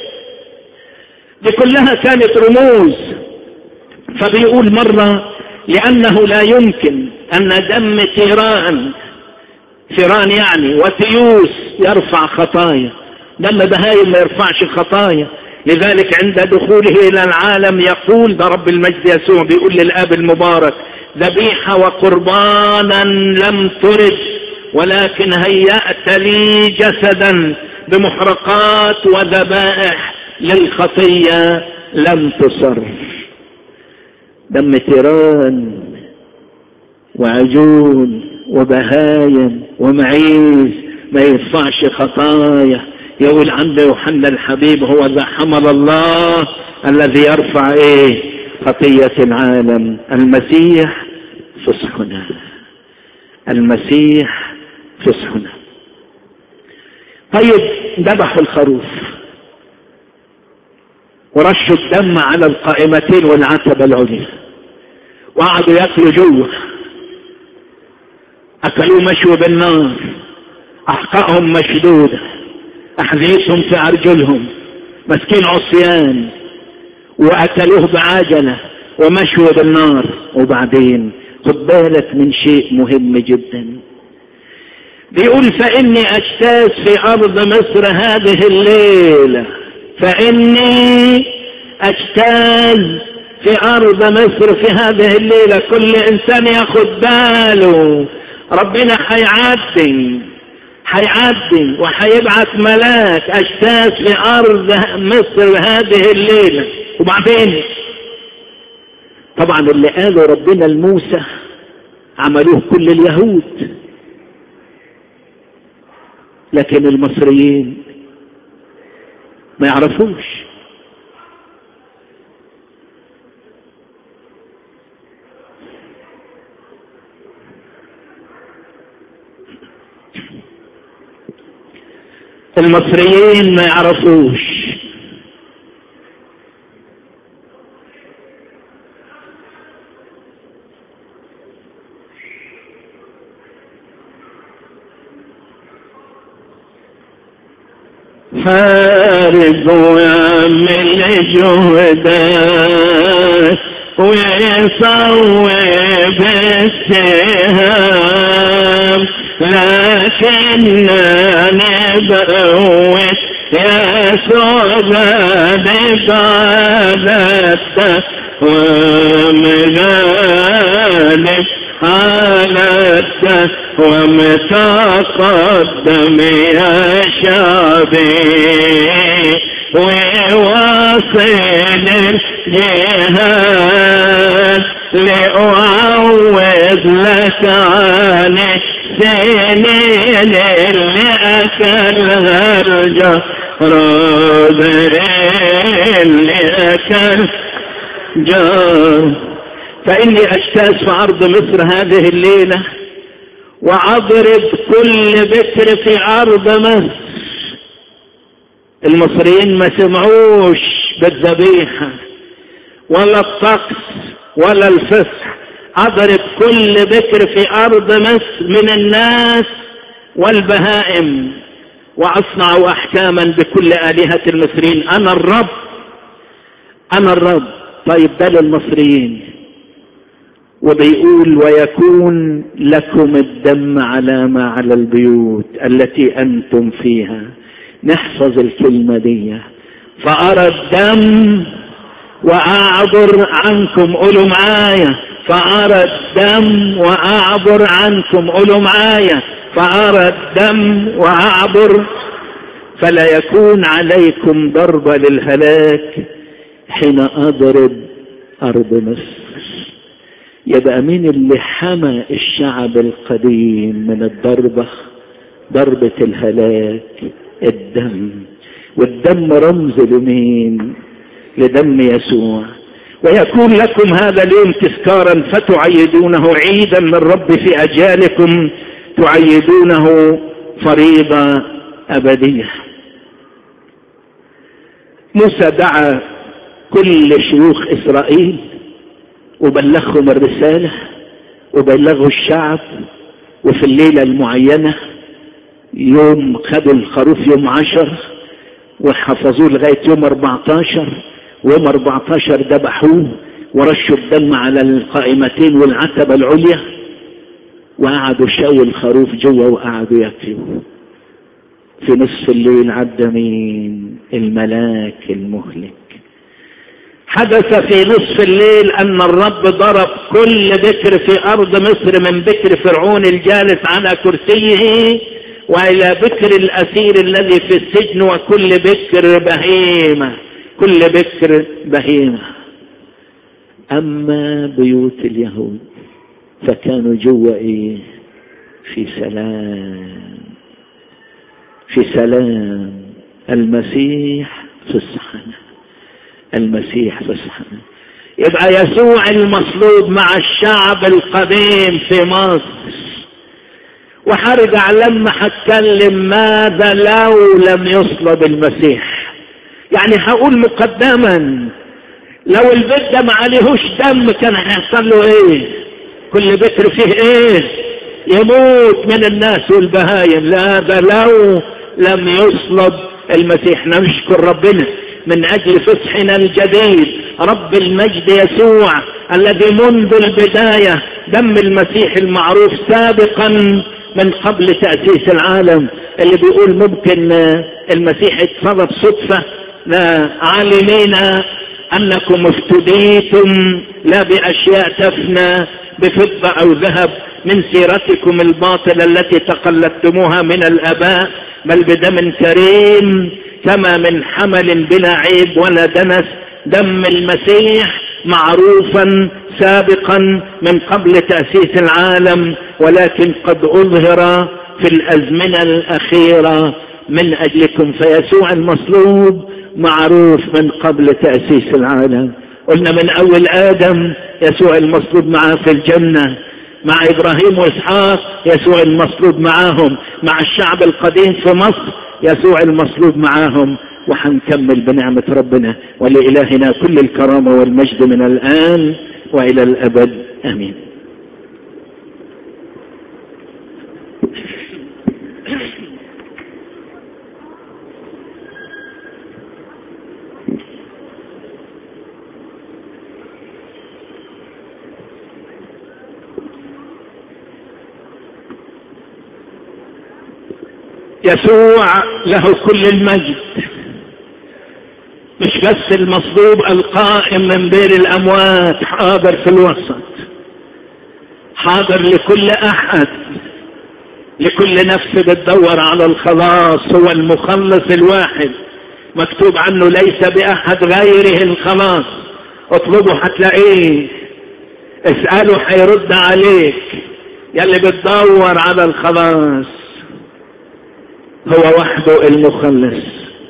دي كلها كانت رموز فبيقول مرة لأنه لا يمكن أن دم تيران تيران يعني وتيوس يرفع خطايا دم بهايم ما يرفعش خطايا لذلك عند دخوله إلى العالم يقول ده رب المجد يسوع بيقول للآب المبارك ذبيحة وقربانا لم ترد ولكن هيأت لي جسدا بمحرقات وذبائح للخطية لم تصر دم تيران وعجول وبهايم ومعيز ما يدفعش خطايا يقول عند يوحنا الحبيب هو ذا حمل الله الذي يرفع ايه خطية العالم المسيح فصحنا المسيح فصحنا طيب ذبحوا الخروف ورشوا الدم على القائمتين والعتبة العليا وقعدوا ياكلوا جوه اكلوه مشوي بالنار احقائهم مشدوده احذيتهم في ارجلهم مسكين عصيان واكلوه بعجله ومشوي بالنار وبعدين خد بالك من شيء مهم جدا بيقول فاني اجتاز في ارض مصر هذه الليله فاني اجتاز في ارض مصر في هذه الليله كل انسان ياخد باله ربنا هيعدي هيعدي وهيبعث ملاك اجتاز في ارض مصر هذه الليله وبعدين طبعا اللي قاله ربنا لموسى عملوه كل اليهود لكن المصريين ما يعرفوش المصريين ما يعرفوش حارب ويعمل جهدك ويصوب السهام لكننا نبوت يسوع بقادته ومغالب حالته ومتقدم يا شعبي وواصل الجهاد لأعوض لك عن السنين اللي أكلها الجراد اللي أكل جار فإني أجتاز في أرض مصر هذه الليلة وأضرب كل بكر في أرض مصر المصريين ما سمعوش بالذبيحة ولا الطقس ولا الفصح أضرب كل بكر في أرض مصر من الناس والبهائم وأصنع أحكاما بكل آلهة المصريين أنا الرب أنا الرب طيب ده للمصريين وبيقول ويكون لكم الدم علامة على البيوت التي أنتم فيها نحفظ الكلمة دي فأرى الدم وأعبر عنكم قولوا معايا فأرى الدم وأعبر عنكم قولوا معايا فأرى الدم وأعبر فلا يكون عليكم ضربة للهلاك حين أضرب أرض مصر يبقى مين اللي حمى الشعب القديم من الضربة ضربة الهلاك الدم والدم رمز لمين لدم يسوع ويكون لكم هذا اليوم تذكارا فتعيدونه عيدا للرب في اجالكم تعيدونه فريضه ابديه موسى دعا كل شيوخ اسرائيل وبلغهم الرساله وبلغوا الشعب وفي الليله المعينه يوم خدوا الخروف يوم عشر وحفظوه لغاية يوم 14 ويوم 14 ذبحوه ورشوا الدم على القائمتين والعتبة العليا وقعدوا شاوا الخروف جوا وقعدوا ياكلوا في نصف الليل عدى مين الملاك المهلك حدث في نصف الليل ان الرب ضرب كل بكر في ارض مصر من بكر فرعون الجالس على كرسيه والى بكر الاسير الذي في السجن وكل بكر بهيمه كل بكر بهيمه أما بيوت اليهود فكانوا جوا إيه في سلام في سلام المسيح في الصحنة المسيح في الصحنة يبقى يسوع المصلوب مع الشعب القديم في مصر وحرجع لما هتكلم ماذا لو لم يصلب المسيح يعني هقول مقدما لو البيت ده ما عليهوش دم كان هيحصل له ايه كل بكر فيه ايه يموت من الناس والبهايم لا ده لو لم يصلب المسيح نشكر ربنا من اجل فصحنا الجديد رب المجد يسوع الذي منذ البداية دم المسيح المعروف سابقا من قبل تأسيس العالم اللي بيقول ممكن المسيح اتصرف صدفة لا عالمين انكم افتديتم لا باشياء تفنى بفضة او ذهب من سيرتكم الباطلة التي تقلدتموها من الاباء بل بدم كريم كما من حمل بلا عيب ولا دنس دم المسيح معروفا سابقا من قبل تأسيس العالم ولكن قد أظهر في الأزمنة الأخيرة من أجلكم فيسوع المصلوب معروف من قبل تأسيس العالم قلنا من أول آدم يسوع المصلوب معاه في الجنة مع إبراهيم وإسحاق يسوع المصلوب معاهم مع الشعب القديم في مصر يسوع المصلوب معاهم وحنكمل بنعمة ربنا ولإلهنا كل الكرامة والمجد من الآن وإلى الأبد آمين يسوع له كل المجد مش بس المصلوب القائم من بين الاموات حاضر في الوسط حاضر لكل احد لكل نفس بتدور على الخلاص هو المخلص الواحد مكتوب عنه ليس باحد غيره الخلاص اطلبه هتلاقيه اسأله هيرد عليك يلي بتدور على الخلاص هو وحده المخلص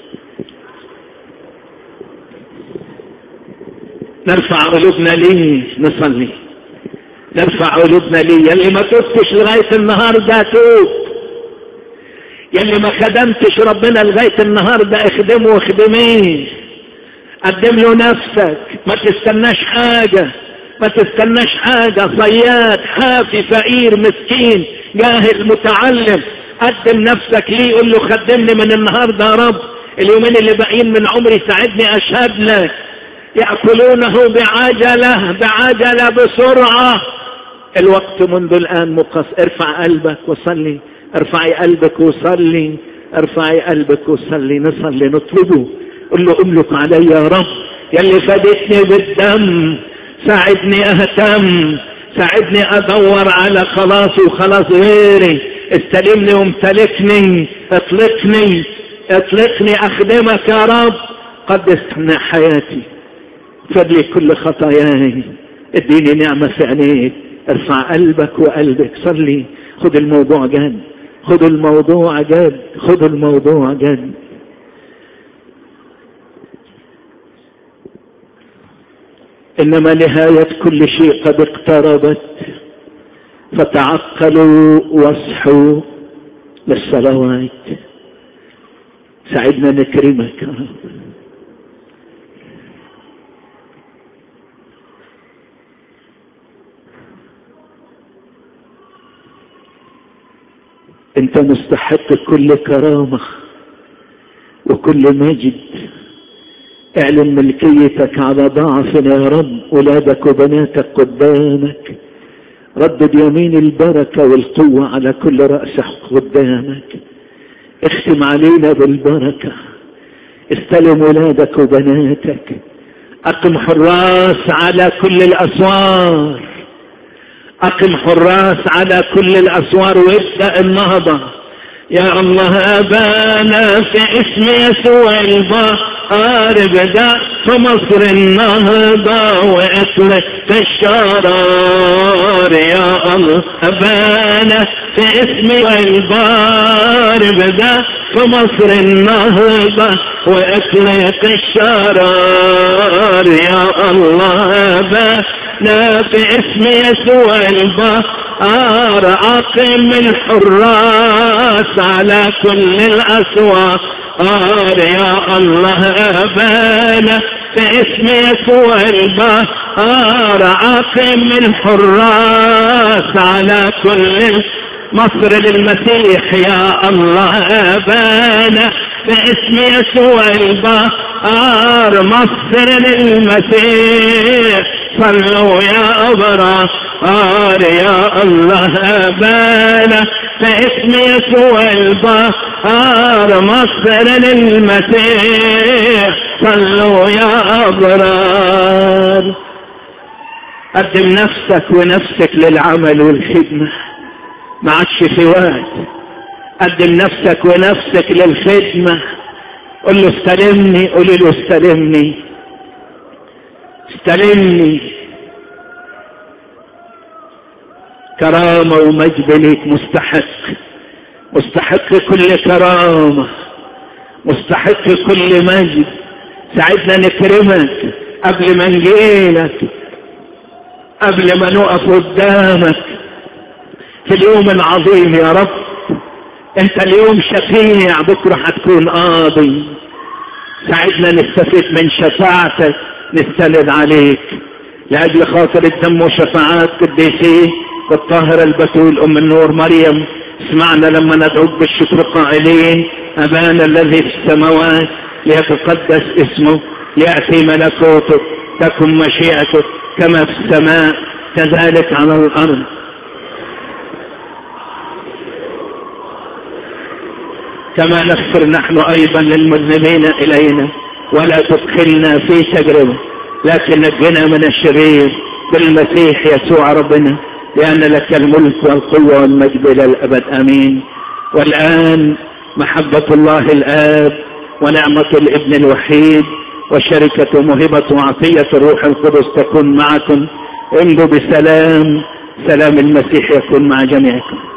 نرفع قلوبنا ليه نصلي نرفع قلوبنا ليه يلي ما تبتش لغاية النهاردة توب يلي ما خدمتش ربنا لغاية النهاردة اخدمه واخدميه قدم له نفسك ما تستناش حاجة ما تستناش حاجة صياد حافي فقير مسكين جاهل متعلم قدم نفسك ليه قول له خدمني من النهارده يا رب اليومين اللي باقيين من عمري ساعدني اشهد لك ياكلونه بعجله بعجله بسرعه الوقت منذ الان مقص ارفع قلبك وصلي ارفعي قلبك وصلي ارفعي قلبك وصلي نصلي نطلبه قل له املك علي يا رب يلي فادتني بالدم ساعدني اهتم ساعدني ادور على خلاصي وخلاص غيري استلمني وامتلكني اطلقني اطلقني اخدمك يا رب قدس حياتي فدلي كل خطاياي اديني نعمة في عينيك ارفع قلبك وقلبك صلي خد الموضوع جد خد الموضوع جد خد الموضوع جد انما نهاية كل شيء قد اقتربت فتعقلوا واصحوا للصلوات ساعدنا نكرمك يا رب انت مستحق كل كرامة وكل مجد اعلن ملكيتك على ضعفنا يا رب ولادك وبناتك قدامك ردد يمين البركة والقوة على كل رأس قدامك اختم علينا بالبركة استلم ولادك وبناتك اقم حراس على كل الاسوار اقم حراس على كل الاسوار وابدأ النهضة يا الله أبانا في اسم يسوع البحر بدا في مصر النهضة وإطلق الشرار يا الله أبانا في اسم البحر بدا في مصر النهضة وإطلق الشرار يا الله أبانا في اسم يسوع البحر عاقم الحراس على كل الأسواق يا الله أبانا في اسم يسوع البحر عاقم الحراس على كل مصر للمسيح يا الله أبانا في اسم يسوع البحر مصر للمسيح صلوا يا أبرار يا الله أبانا في اسم يسوع البحر مصر للمسيح صلوا يا أبرار قدم نفسك ونفسك للعمل والخدمة ما عادش في وقت قدم نفسك ونفسك للخدمة قل له استلمني قولي له استلمني استلمني كرامة ومجد ليك مستحق مستحق كل كرامة مستحق كل مجد ساعدنا نكرمك قبل ما نجيلك قبل ما نقف قدامك في اليوم العظيم يا رب انت اليوم شفيع بكره هتكون قاضي ساعدنا نستفيد من شفاعتك نستند عليك لاجل خاطر الدم وشفاعات قديسيه والطاهرة البتول ام النور مريم اسمعنا لما ندعوك بالشكر قائلين ابانا الذي في السماوات ليتقدس اسمه ليأتي ملكوتك تكن مشيئتك كما في السماء كذلك على الارض كما نغفر نحن ايضا للمذنبين الينا ولا تدخلنا في تجربه لكن نجنا من الشرير بالمسيح يسوع ربنا لان لك الملك والقوه والمجد الى الابد امين والان محبه الله الاب ونعمه الابن الوحيد وشركه موهبه وعطيه الروح القدس تكون معكم امضوا بسلام سلام المسيح يكون مع جميعكم